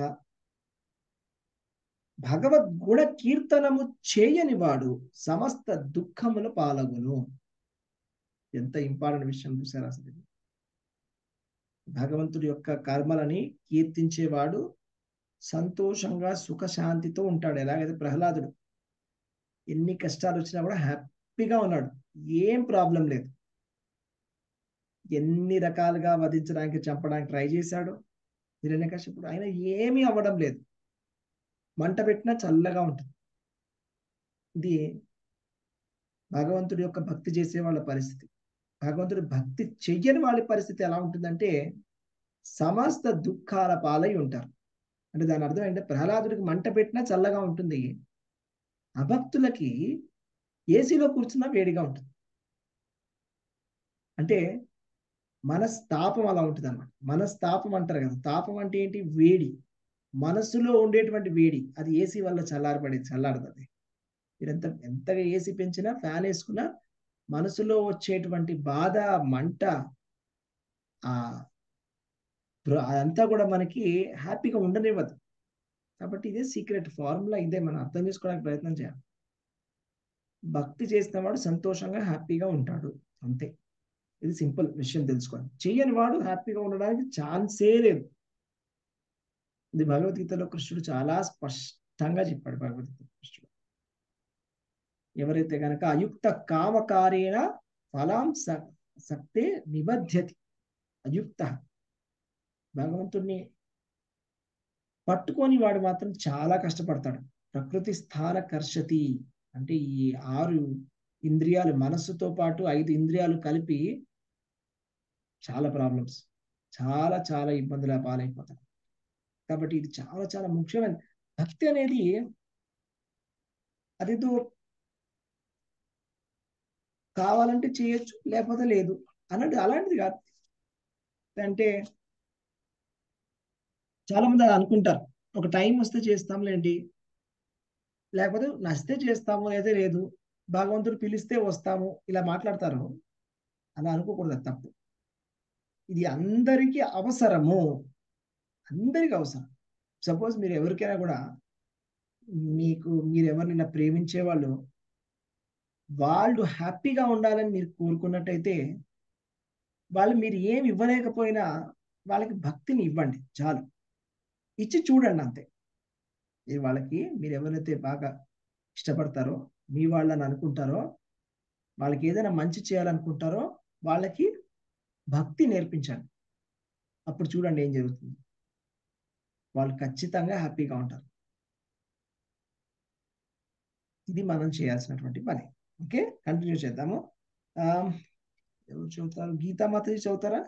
భగవద్గుణ కీర్తనము చేయని వాడు సమస్త దుఃఖముల పాలగును ఎంత ఇంపార్టెంట్ విషయం చూసారు అసలు ఇది భగవంతుడి యొక్క కర్మలని కీర్తించేవాడు సంతోషంగా సుఖశాంతితో ఉంటాడు ఎలాగైతే ప్రహ్లాదుడు ఎన్ని కష్టాలు వచ్చినా కూడా హ్యాపీగా ఉన్నాడు ఏం ప్రాబ్లం లేదు ఎన్ని రకాలుగా వధించడానికి చంపడానికి ట్రై చేశాడు హిరణ్యకశిపుడు ఆయన ఏమీ అవ్వడం లేదు మంట పెట్టినా చల్లగా ఉంటుంది ఇది భగవంతుడి యొక్క భక్తి చేసే వాళ్ళ పరిస్థితి భగవంతుడి భక్తి చెయ్యని వాళ్ళ పరిస్థితి ఎలా ఉంటుందంటే సమస్త దుఃఖాల పాలై ఉంటారు అంటే దాని అర్థం ఏంటంటే ప్రహ్లాదుడికి మంట పెట్టినా చల్లగా ఉంటుంది అభక్తులకి ఏసీలో కూర్చున్నా వేడిగా ఉంటుంది అంటే మనస్తాపం అలా ఉంటుంది అనమాట మనస్తాపం అంటారు కదా తాపం అంటే ఏంటి వేడి మనసులో ఉండేటువంటి వేడి అది ఏసీ వల్ల చల్లారబడి చల్లారుతుంది మీరు ఎంత ఎంతగా ఏసీ పెంచినా ఫ్యాన్ వేసుకున్నా మనసులో వచ్చేటువంటి బాధ మంట ఆ అదంతా కూడా మనకి హ్యాపీగా ఉండనివ్వదు కాబట్టి ఇదే సీక్రెట్ ఫార్ములా ఇదే మనం అర్థం చేసుకోవడానికి ప్రయత్నం చేయాలి భక్తి చేసిన వాడు సంతోషంగా హ్యాపీగా ఉంటాడు అంతే ఇది సింపుల్ విషయం తెలుసుకోవాలి చెయ్యని వాడు హ్యాపీగా ఉండడానికి ఛాన్సే లేదు ఇది భగవద్గీతలో కృష్ణుడు చాలా స్పష్టంగా చెప్పాడు భగవద్గీత కృష్ణుడు ఎవరైతే గనక అయుక్త కామకారేణ ఫలాం సక్తే నిబధ్యతి అయుక్త భగవంతుణ్ణి పట్టుకొని వాడు మాత్రం చాలా కష్టపడతాడు ప్రకృతి స్థాన కర్షతి అంటే ఈ ఆరు ఇంద్రియాలు మనస్సుతో పాటు ఐదు ఇంద్రియాలు కలిపి చాలా ప్రాబ్లమ్స్ చాలా చాలా ఇబ్బందుల పాలైపోతారు కాబట్టి ఇది చాలా చాలా ముఖ్యమైన భక్తి అనేది అదేదో కావాలంటే చేయొచ్చు లేకపోతే లేదు అన్నట్టు అలాంటిది కాదు అంటే చాలా మంది అనుకుంటారు ఒక టైం వస్తే చేస్తాంలేండి లేకపోతే నచ్చితే చేస్తాము లేదా లేదు భగవంతుడు పిలిస్తే వస్తాము ఇలా మాట్లాడతారు అలా అనుకోకూడదు తప్పు ఇది అందరికీ అవసరము అందరికి అవసరం సపోజ్ మీరు ఎవరికైనా కూడా మీకు మీరు ఎవరినైనా ప్రేమించే వాళ్ళు వాళ్ళు హ్యాపీగా ఉండాలని మీరు కోరుకున్నట్టయితే వాళ్ళు మీరు ఏమి ఇవ్వలేకపోయినా వాళ్ళకి భక్తిని ఇవ్వండి చాలు ఇచ్చి చూడండి అంతే మీరు వాళ్ళకి మీరు ఎవరైతే బాగా ఇష్టపడతారో మీ వాళ్ళని అనుకుంటారో వాళ్ళకి ఏదైనా మంచి చేయాలనుకుంటారో వాళ్ళకి భక్తి నేర్పించండి అప్పుడు చూడండి ఏం జరుగుతుంది వాళ్ళు ఖచ్చితంగా హ్యాపీగా ఉంటారు ఇది మనం చేయాల్సినటువంటి పని ఓకే కంటిన్యూ చేద్దాము ఎవరు చదువుతారు గీతా మాతజీ చదువుతారా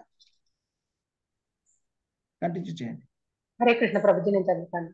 కంటిన్యూ చేయండి హరే కృష్ణ ప్రభుజీ నేను చదువుతాను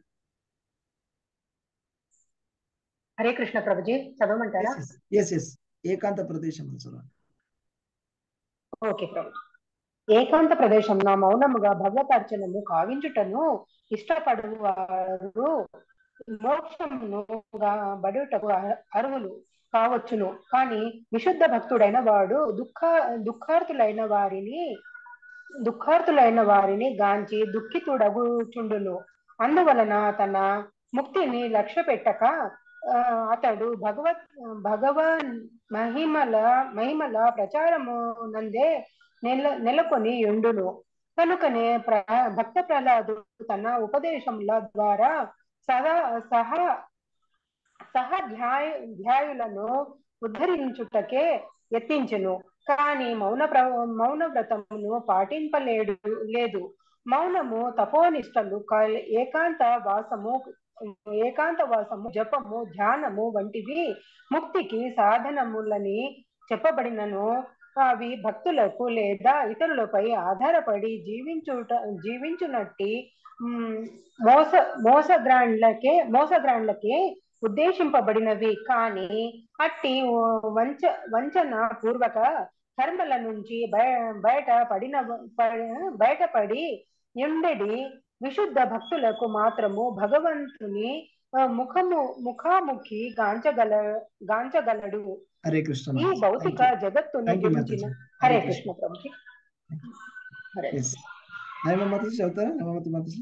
హరే కృష్ణ ప్రభుజీ చదవమంటారా ఎస్ ఎస్ ఏకాంత ప్రదేశంలో చదవండి ఓకే ప్రభు ఏకాంత ప్రదేశంలో మౌనముగా భగవతార్చనము కావించుటను ఇష్టపడు వారు మోక్షమును బడుటకు అర్హులు కావచ్చును కానీ విశుద్ధ భక్తుడైన వాడు దుఃఖ దుఃఖార్థులైన వారిని దుఃఖార్థులైన వారిని గాంచి దుఃఖితుడగుచుండును అందువలన తన ముక్తిని లక్ష్య పెట్టక అతడు భగవత్ భగవాన్ మహిమల మహిమల ప్రచారము నందే నెల నెలకొని ఉండును కనుకనే ప్ర భక్త ప్రహ్లాదుడు తన ఉపదేశముల ద్వారా సహా సహా సహ ధ్యాయ ధ్యాయులను ఉద్ధరించుటకే యత్నించును కానీ మౌన ప్ర మౌన వ్రతమును పాటింపలేడు లేదు మౌనము తపోనిష్టలు ఏకాంత వాసము ఏకాంత వాసము జపము ధ్యానము వంటివి ముక్తికి సాధనములని చెప్పబడినను అవి భక్తులకు లేదా ఇతరులపై ఆధారపడి జీవించుట జీవించునట్టి మోస మోసగ్రాండ్లకే మోసగ్రాండ్లకే ఉద్దేశింపబడినవి కానీ అట్టి వంచ వంచన పూర్వక కర్మల నుంచి బయట పడిన బయటపడి ఉండడి విశుద్ధ భక్తులకు మాత్రము భగవంతుని ఆ, ముఖము ముఖాముఖి గాంచగల గాంచగలడు హరే కృష్ణ ఈ మాతాజీ భౌతిక థ్యాంక్ యూ జగత్తును థ్యాంక్ యూ గురించిన మాతాజీ హరే హరే కృష్ణ కృష్ణ ప్రభుజీ హరే ఎస్ హేమ మాతాజీ చదువుతారా హేమవతి మాతాజీ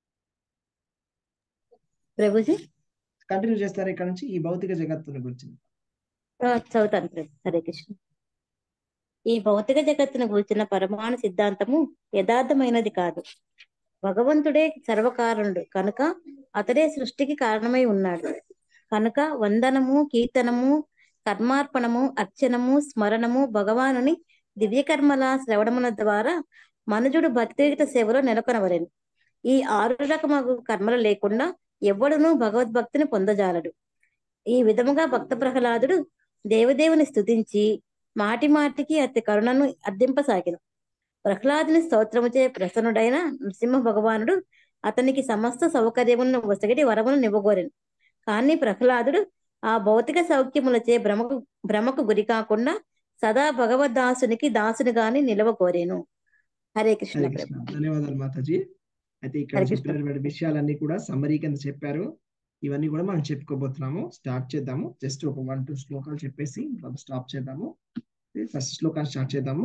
ప్రభుజీ కంటిన్యూ చేస్తారా ఇక్కడ నుంచి ఈ భౌతిక జగత్తుని గురించి ఆ, చదువుతాను ప్రభు హరే కృష్ణ ఈ భౌతిక జగత్తును గూర్చిన పరమాణు సిద్ధాంతము యథార్థమైనది కాదు భగవంతుడే సర్వకారణుడు కనుక అతడే సృష్టికి కారణమై ఉన్నాడు కనుక వందనము కీర్తనము కర్మార్పణము అర్చనము స్మరణము భగవానుని దివ్యకర్మల శ్రవణముల ద్వారా మనుజుడు భక్తియుత సేవలో నెలకొనవలెను ఈ ఆరు రకమగు కర్మలు లేకుండా ఎవ్వడునూ భగవద్భక్తిని పొందజాలడు ఈ విధముగా భక్త ప్రహ్లాదుడు దేవదేవుని స్తుతించి మాటి మాటికి అతి కరుణను అర్థింపసాగిను ప్రహ్లాదుని స్తోత్రముచే ప్రసన్నుడైన నృసింహ భగవానుడు అతనికి సమస్త సౌకర్యములను ఒసగటి వరమును నివ్వగోరెను కానీ ప్రహ్లాదుడు ఆ భౌతిక సౌఖ్యములచే భ్రమకు భ్రమకు గురి కాకుండా సదా భగవద్దాసునికి దాసునిగాని నిలవకోరేను హరే కృష్ణ హరే ప్రభు కృష్ణ ధన్యవాదాలు మాతాజీ అయితే ఇక్కడ హరే కృష్ణ చెప్పినటువంటి విషయాలన్నీ కూడా సమ్మరీ కింద చెప్పారు ఇవన్నీ కూడా మనం చెప్పుకోబోతున్నాము స్టార్ట్ చేద్దాము జస్ట్ ఒక వన్ టూ శ్లోకాలు చెప్పేసి స్టాప్ చేద్దాము ఫస్ట్ శ్లోకాన్ని స్టార్ట్ చేద్దాము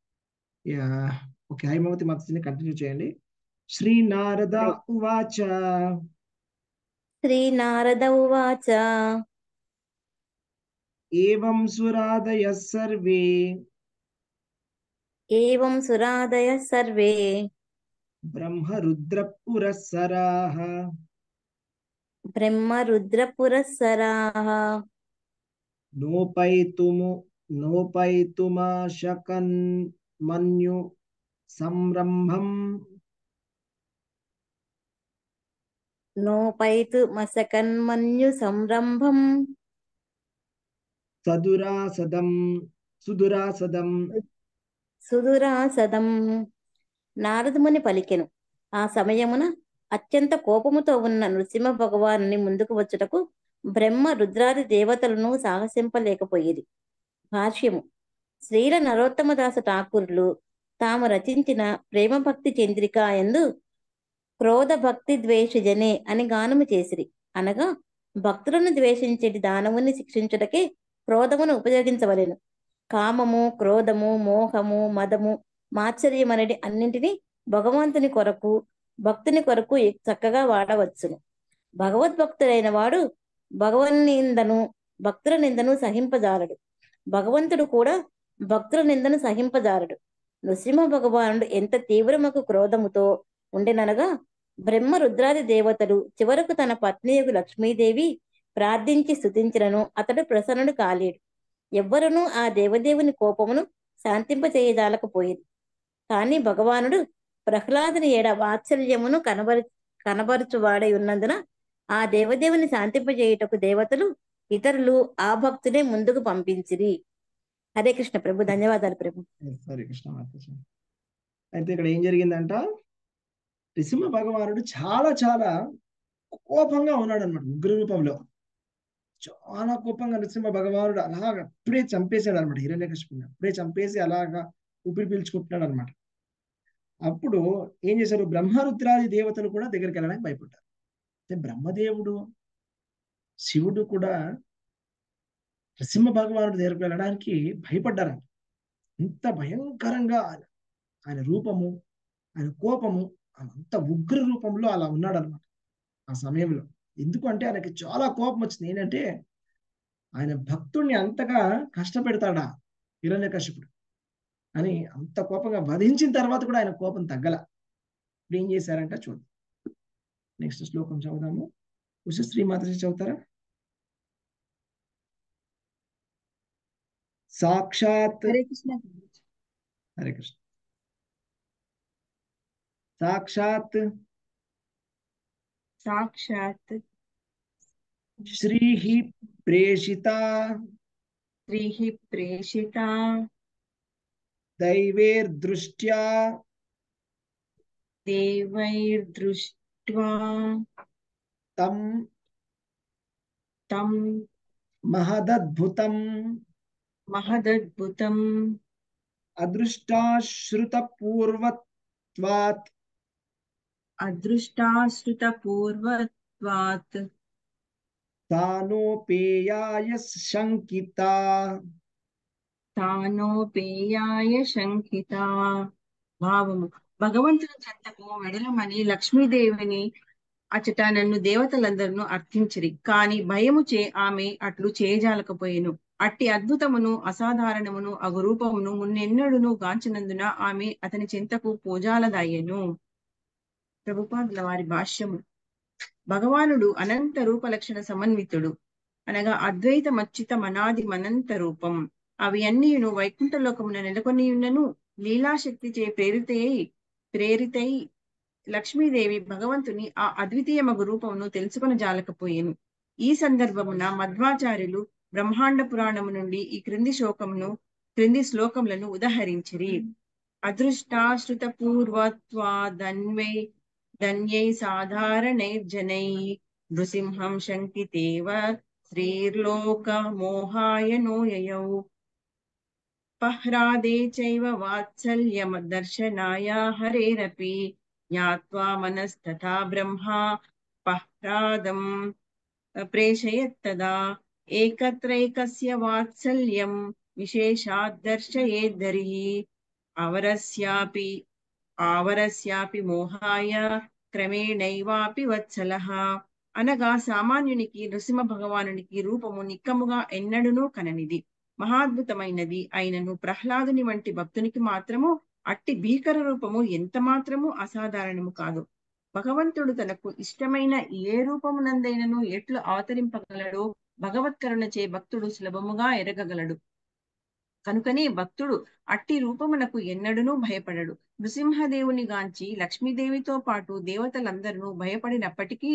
ఓకే హైమవతి మాతాజీని కంటిన్యూ చేయండి శ్రీ నారద ఉవాచ శ్రీ నారద ఉవాచ ఏవం సురాదయ సర్వే ఏవం సురాదయ సర్వే బ్రహ్మ రుద్ర పురస్సరాః బ్రహ్మ రుద్ర పురస్సరాః నోపైతుము నోపైతుమాశకన్ మన్యు సంరంభం నోపైతు మసకన్మన్యు సంరంభం సదురాసదం సుదురాసదం సుదురాసదం నారదముని పలికెను ఆ సమయమున అత్యంత కోపముతో ఉన్న నృసింహ భగవానుని ముందుకు వచ్చుటకు బ్రహ్మ రుద్రాది దేవతలను సాహసింపలేకపోయేది భాష్యము శ్రీల నరోత్తమదాస ఠాకూరులు తాము రచించిన ప్రేమ భక్తి చంద్రిక ఎందు క్రోధ భక్తి ద్వేషజనే అని గానము చేసిరి అనగా భక్తులను ద్వేషించేటి దానవుని శిక్షించుటకే క్రోధమును ఉపయోగించవలెను కామము క్రోధము మోహము మదము మాత్సర్యం అనేది అన్నింటినీ భగవంతుని కొరకు భక్తుని కొరకు చక్కగా వాడవచ్చును భగవద్భక్తుడైన వాడు భగవన్ నిందను భక్తుల నిందను సహింపజాలడు భగవంతుడు కూడా భక్తుల నిందను సహింపజాలడు నృసింహ భగవానుడు ఎంత తీవ్రమకు క్రోధముతో ఉండెననగా బ్రహ్మ రుద్రాది దేవతలు చివరకు తన పత్నియగు లక్ష్మీదేవి ప్రార్థించి స్తుతించినను అతడు ప్రసన్నుడు కాలేడు ఎవ్వరునూ ఆ దేవదేవుని కోపమును శాంతింపచేయజాలకపోయేది కానీ భగవానుడు ప్రహ్లాదుని ఏడ వాత్సల్యమును కనబరి కనబరుచువాడై ఉన్నందున ఆ దేవదేవుని శాంతింపజేయుటకు దేవతలు ఇతరులు ఆ భక్తునే ముందుకు పంపించిరి హరే కృష్ణ ప్రభు ధన్యవాదాలు ప్రభు హరే కృష్ణ మాతాజీ అయితే ఇక్కడ ఏం జరిగిందంట నృసింహ భగవానుడు చాలా చాలా కోపంగా ఉన్నాడు అనమాట ఉగ్ర రూపంలో చాలా కోపంగా నృసింహ భగవానుడు అలాగ అప్పుడే చంపేశాడు అనమాట హిరణ్యకశిపుని అప్పుడే చంపేసి అలాగా ఊపిరి పీల్చుకుంటున్నాడు అనమాట అప్పుడు ఏం చేశారు బ్రహ్మరుద్రాది దేవతలు కూడా దగ్గరికి వెళ్ళడానికి భయపడ్డారు అంటే బ్రహ్మదేవుడు శివుడు కూడా నృసింహ భగవానుడి దగ్గరికి వెళ్ళడానికి భయపడ్డారంట ఇంత భయంకరంగా ఆయన ఆయన రూపము ఆయన కోపము అంత ఉగ్ర రూపంలో అలా ఉన్నాడు అనమాట ఆ సమయంలో ఎందుకు అంటే ఆయనకి చాలా కోపం వచ్చింది ఏంటంటే ఆయన భక్తుడిని అంతగా కష్టపెడతాడా హిరణ్యకశిపుడు అని అంత కోపంగా వధించిన తర్వాత కూడా ఆయన కోపం తగ్గల ఇప్పుడు ఏం చేశారంట చూద్దాం నెక్స్ట్ శ్లోకం చదువుదాము ఉషశ్రీ మాతజీ చదువుతారా సాక్షాత్ హరే కృష్ణ హరే కృష్ణ సాక్షాత్ సాక్షాత్ శ్రీ ప్రేషిత స్త్రీః ప్రేషిత దైవేర్దృష్ట్యా దేవైర్దృష్ట్వా తం తం మహదద్భుతం మహదద్భుతం అదృష్టాశ్రుత పూర్వత్వాత్ అదృష్టాశ్రుత పూర్వత్వాత్ తానోపేయాయ శంకిత తానోపేయాయ శంకిత భావము భగవంతుని చెంతకు వెడలమని లక్ష్మీదేవిని అచట నన్ను దేవతలందరూ అర్థించిరి కాని భయము చే ఆమె అట్లు చేయజాలకపోయెను అట్టి అద్భుతమును అసాధారణమును అగు రూపమును మున్నెన్నడును గాంచినందున ఆమె అతని చింతకు పూజాలదాయెను ప్రభుపాదుల వారి భాష్యము భగవానుడు అనంత రూప లక్షణ సమన్వితుడు అనగా అద్వైత మచ్చిత మనాది మనంత రూపం అవి అన్నీను వైకుంఠలోకమున నెలకొని ఉన్నను లీలాశక్తి చే ప్రేరితై ప్రేరితై లక్ష్మీదేవి భగవంతుని ఆ అద్వితీయమగు రూపమును తెలుసుకొని జాలకపోయేను ఈ సందర్భమున మధ్వాచార్యులు బ్రహ్మాండ పురాణము నుండి ఈ క్రింది శోకమును క్రింది శ్లోకములను ఉదహరించిరి అదృష్టాశ్రుత పూర్వత్వాదన్వై ధన్యై సాధారణైర్జనై నృసింహం శంకితేవ శ్రీర్లోక మోహాయ నోయయౌ పహ్రాదే చైవ వాత్సల్యమదర్శనాయ హరేరపి జ్ఞాత్వా మనస్తథా బ్రహ్మా పహ్రాదం ప్రేషయత్తదా ఏకత్రైకస్య వాత్సల్యం విశేషాద్దర్శయేద్దరిః అవరస్యాపి ఆవరస్యాపి మోహాయ క్రమేణైవాపి వత్సలః అనగా సామాన్యునికి నృసింహ భగవానునికి రూపము నిక్కముగా ఎన్నడూనూ కననిది మహాద్భుతమైనది అయినను ప్రహ్లాదుని వంటి భక్తునికి మాత్రము అట్టి భీకర రూపము ఎంత మాత్రము అసాధారణము కాదు భగవంతుడు తనకు ఇష్టమైన ఏ రూపమునందైనను ఎట్లు అవతరింపగలడో భగవత్కరుణచే భక్తుడు సులభముగా ఎరగగలడు కనుకనే భక్తుడు అట్టి రూపమునకు ఎన్నడూనూ భయపడడు నృసింహదేవుని గాంచి లక్ష్మీదేవితో పాటు దేవతలందరూ భయపడినప్పటికీ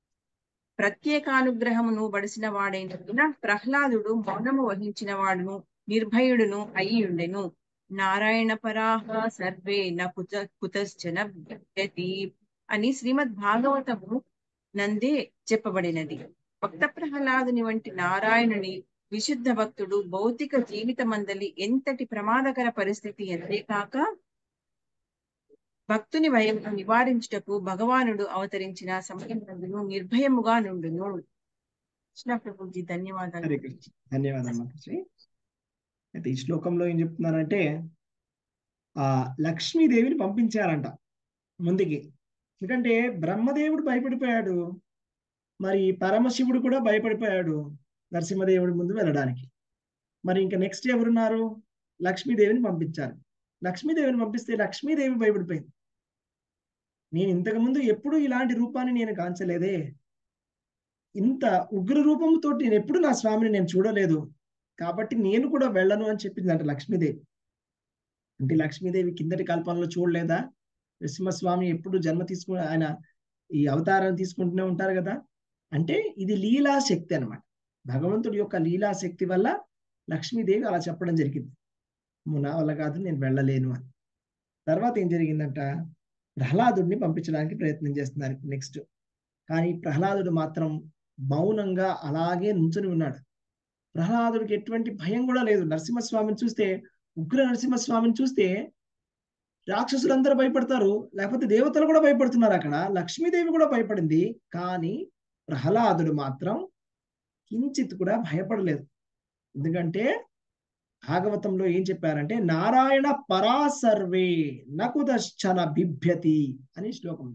ప్రత్యేకానుగ్రహమును బడిసిన వాడైనందున ప్రహ్లాదుడు మౌనము వహించిన వాడును నిర్భయుడును అయి ఉండెను నారాయణ పరాహ సర్వే న కుత కుతశ్చన భ్యతి అని శ్రీమద్ భాగవతము నందే చెప్పబడినది భక్త ప్రహ్లాదుని వంటి నారాయణుని విశుద్ధ భక్తుడు భౌతిక జీవితమందలి ఎంతటి ప్రమాదకర పరిస్థితి అంతేకాక భక్తుని భయం నివారించుటకు భగవానుడు అవతరించిన సమయమునందును నిర్భయముగా నుండును కృష్ణ ప్రభుజీ ధన్యవాదాలు హరే కృష్ణ ధన్యవాదాలు మాతాజీ అయితే ఈ శ్లోకంలో ఏం చెప్తున్నారంటే ఆ లక్ష్మీదేవిని పంపించారంట ముందుకి ఎందుకంటే బ్రహ్మదేవుడు భయపడిపోయాడు మరి పరమశివుడు కూడా భయపడిపోయాడు నరసింహదేవుడి ముందు వెళ్ళడానికి మరి ఇంకా నెక్స్ట్ ఎవరున్నారు లక్ష్మీదేవిని పంపించారు లక్ష్మీదేవిని పంపిస్తే లక్ష్మీదేవి భయపడిపోయింది నేను ఇంతకుముందు ఎప్పుడు ఇలాంటి రూపాన్ని నేను కాంచలేదే ఇంత ఉగ్ర రూపంతో నేను ఎప్పుడు నా స్వామిని నేను చూడలేదు కాబట్టి నేను కూడా వెళ్ళను అని చెప్పింది అంట లక్ష్మీదేవి అంటే లక్ష్మీదేవి కిందటి కల్పనలో చూడలేదా నరసింహస్వామి ఎప్పుడు జన్మ తీసుకు ఆయన ఈ అవతారం తీసుకుంటూనే ఉంటారు కదా అంటే ఇది లీలా శక్తి అనమాట భగవంతుడి యొక్క లీలా శక్తి వల్ల లక్ష్మీదేవి అలా చెప్పడం జరిగింది నా వల్ల కాదు నేను వెళ్ళలేను అని తర్వాత ఏం జరిగిందంట ప్రహ్లాదుడిని పంపించడానికి ప్రయత్నం చేస్తున్నారు నెక్స్ట్ కానీ ప్రహ్లాదుడు మాత్రం మౌనంగా అలాగే నుంచుని ఉన్నాడు ప్రహ్లాదుడికి ఎటువంటి భయం కూడా లేదు నరసింహస్వామిని చూస్తే ఉగ్ర నరసింహస్వామిని చూస్తే రాక్షసులందరూ భయపడతారు లేకపోతే దేవతలు కూడా భయపడుతున్నారు అక్కడ లక్ష్మీదేవి కూడా భయపడింది కానీ ప్రహ్లాదుడు మాత్రం కించిత్ కూడా భయపడలేదు ఎందుకంటే భాగవతంలో ఏం చెప్పారంటే నారాయణ పరాసర్వే నకుదశ్చన బిభ్యతి అని శ్లోకం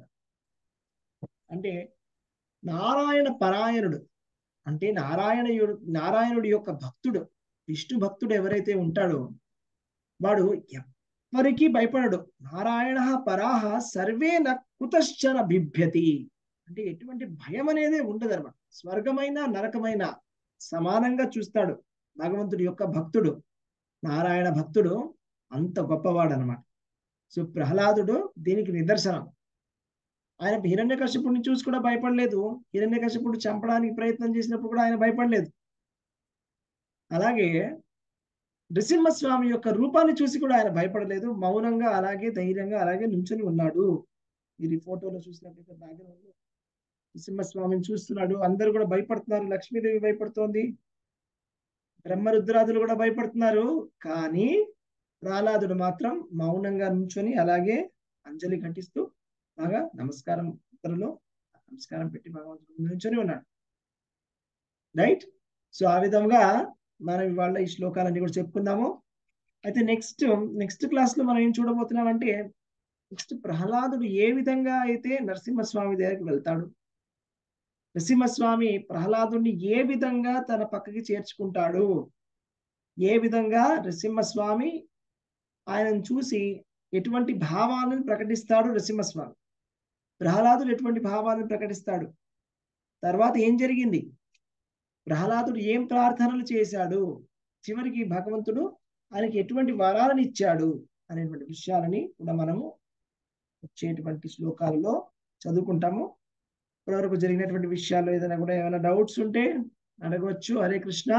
అంటే నారాయణ పరాయణుడు అంటే నారాయణయుడు నారాయణుడి యొక్క భక్తుడు విష్ణు భక్తుడు ఎవరైతే ఉంటాడో వాడు ఎవ్వరికీ భయపడడు నారాయణ పరాహ సర్వే న కుతశ్చన బిభ్యతి అంటే ఎటువంటి భయం అనేది ఉండదు అనమాట స్వర్గమైన నరకమైన సమానంగా చూస్తాడు భగవంతుడి యొక్క భక్తుడు నారాయణ భక్తుడు అంత గొప్పవాడు అనమాట సో ప్రహ్లాదుడు దీనికి నిదర్శనం ఆయన హిరణ్యకశిపుడిని చూసి కూడా భయపడలేదు హిరణ్యకశిపుడు చంపడానికి ప్రయత్నం చేసినప్పుడు కూడా ఆయన భయపడలేదు అలాగే నృసింహస్వామి యొక్క రూపాన్ని చూసి కూడా ఆయన భయపడలేదు మౌనంగా అలాగే ధైర్యంగా అలాగే నుంచొని ఉన్నాడు మీరు ఈ ఫోటోలో చూసినట్లయితే బ్యాక్గ్రౌండ్ లో నృసింహస్వామిని చూస్తున్నాడు అందరూ కూడా భయపడుతున్నారు లక్ష్మీదేవి భయపడుతోంది బ్రహ్మరుద్రాదులు కూడా భయపడుతున్నారు కానీ ప్రహ్లాదుడు మాత్రం మౌనంగా నుంచొని అలాగే అంజలి ఘటిస్తూ బాగా నమస్కారం ఉత్తరంలో నమస్కారం పెట్టి భగవంతుడు నిల్చొని ఉన్నాడు రైట్ సో ఆ విధంగా మనం ఇవాళ ఈ శ్లోకాలన్నీ కూడా చెప్పుకుందాము అయితే నెక్స్ట్ నెక్స్ట్ క్లాస్ లో మనం ఏం చూడబోతున్నామంటే నెక్స్ట్ ప్రహ్లాదుడు ఏ విధంగా అయితే నరసింహస్వామి దగ్గరికి వెళ్తాడు నరసింహస్వామి ప్రహ్లాదుని ఏ విధంగా తన పక్కకి చేర్చుకుంటాడు ఏ విధంగా నరసింహస్వామి ఆయనను చూసి ఎటువంటి భావాలను ప్రకటిస్తాడు నరసింహస్వామి ప్రహ్లాదుడు ఎటువంటి భావాలను ప్రకటిస్తాడు తర్వాత ఏం జరిగింది ప్రహ్లాదుడు ఏం ప్రార్థనలు చేశాడు చివరికి భగవంతుడు ఆయనకి ఎటువంటి వరాలను ఇచ్చాడు అనేటువంటి విషయాలని కూడా మనము వచ్చేటువంటి శ్లోకాలలో చదువుకుంటాము ఇప్పటివరకు జరిగినటువంటి విషయాల్లో ఏదైనా కూడా ఏమైనా డౌట్స్ ఉంటే అడగవచ్చు హరే కృష్ణ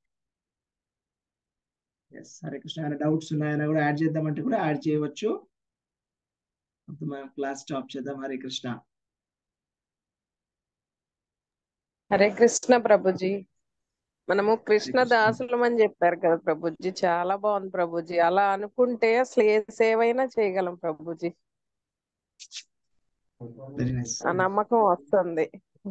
ఎస్ హరే కృష్ణ ఏమైనా డౌట్స్ ఉన్నాయన్నా కూడా యాడ్ చేద్దామంటే కూడా యాడ్ చేయవచ్చు అప్పుడు మనం క్లాస్ స్టాప్ చేద్దాం హరే కృష్ణ హరే కృష్ణ ప్రభుజీ మనము కృష్ణ కృష్ణ. దాసులం అని చెప్పారు కదా ప్రభుజీ చాలా బాగుంది ప్రభుజీ అలా అనుకుంటే అసలు ఏ సేవైనా చేయగలం ప్రభుజీ వెరీ నైస్ ఆ నమ్మకం వస్తుంది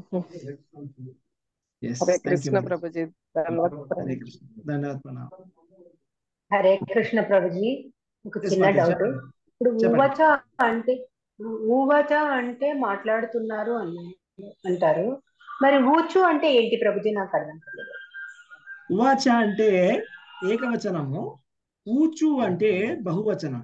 yes Hare thank you Krishna ప్రభుజీ ధన్యవాదాలు హరే కృష్ణ ధన్యవాదాలు ప్రణామం హరే కృష్ణ ప్రభుజీ ఒక Yes, చిన్న మాతాజీ, డౌట్ చెప్పండి. ఇప్పుడు చెప్పండి. ఊవచ అంటే ఊవచ అంటే మాట్లాడుతున్నారు అని అంటారు మరి ఊచు అంటే ఏంటి ప్రభుజీ నాకు అర్థం కాలేదు ఉవాచ అంటే ఏకవచనము ఊచు అంటే బహువచనం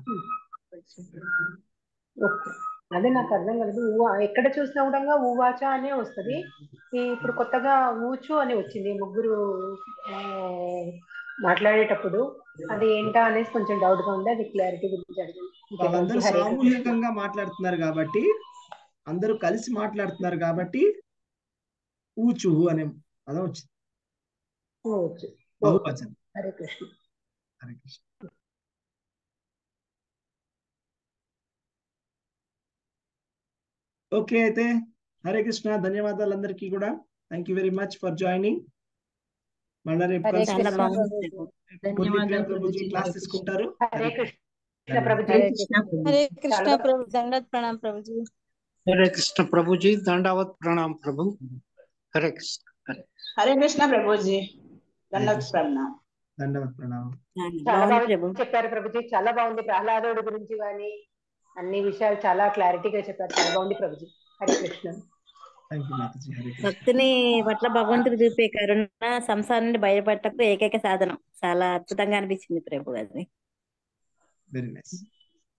ఓకే అదే నాకు అర్థం కాలేదు ఊ ఎక్కడ చూసినా కూడా ఊవాచ అనే వస్తుంది ఈ ఇప్పుడు కొత్తగా ఊచు అని వచ్చింది ముగ్గురు ఆ, మాట్లాడేటప్పుడు అది ఏంటా అనేసి కొంచెం డౌట్ గా ఉంది అది క్లారిటీ గురించి అడిగింది ఓకే వాళ్ళందరూ ప్రభుజీ, హరే కృష్ణ సామూహికంగా మాట్లాడుతున్నారు కాబట్టి అందరూ కలిసి మాట్లాడుతున్నారు కాబట్టి ఊచు అనే పదం వచ్చింది ఊచు ఓకే బహువచనం హరే కృష్ణ హరే కృష్ణ ఓకే అయితే హరే కృష్ణ ధన్యవాదాలు అందరికీ కూడా thank you very much for joining మళ్ళా రేపు హరే చాలా కలుసుకుందాం బాగుంది ప్రభు మురళీప్రియ ధన్యవాదాలు ప్రభుజీ ప్రభుజీ క్లాస్ హరే కృష్ణ తీసుకుంటారు హరే కృష్ణ ధన్యవాదాలు ప్రభుజీ హరే కృష్ణ హరే ప్రభుజీ కృష్ణ చాలా ప్రభు దండత్ ప్రణామ్ ప్రభుజీ हरे कृष्ण प्रभु जी दंडावत प्रणाम प्रभु हरे कृष्ण हरे హరే కృష్ణ ప్రభుజీ హరే దండవత్ కృష్ణ ప్రణామం దండవత్ ప్రణామం చాలా బాగుంది బాగా ప్రభు చెప్పారు ప్రభుజీ చాలా బాగుంది ప్రహ్లాదుడి గురించి కానీ అన్ని విషయాలు చాలా క్లారిటీగా చెప్పారు చాలా బాగుంది ప్రభుజీ హరే కృష్ణ థ్యాంక్ యూ మాతాజీ హరే కృష్ణ భక్తిని పట్ల భగవంతుడు చూపే కరుణ సంసారం నుండి బయటపడటకు ఏకైక సాధనం చాలా అద్భుతంగా అనిపించింది ప్రభు అది వెరీ నైస్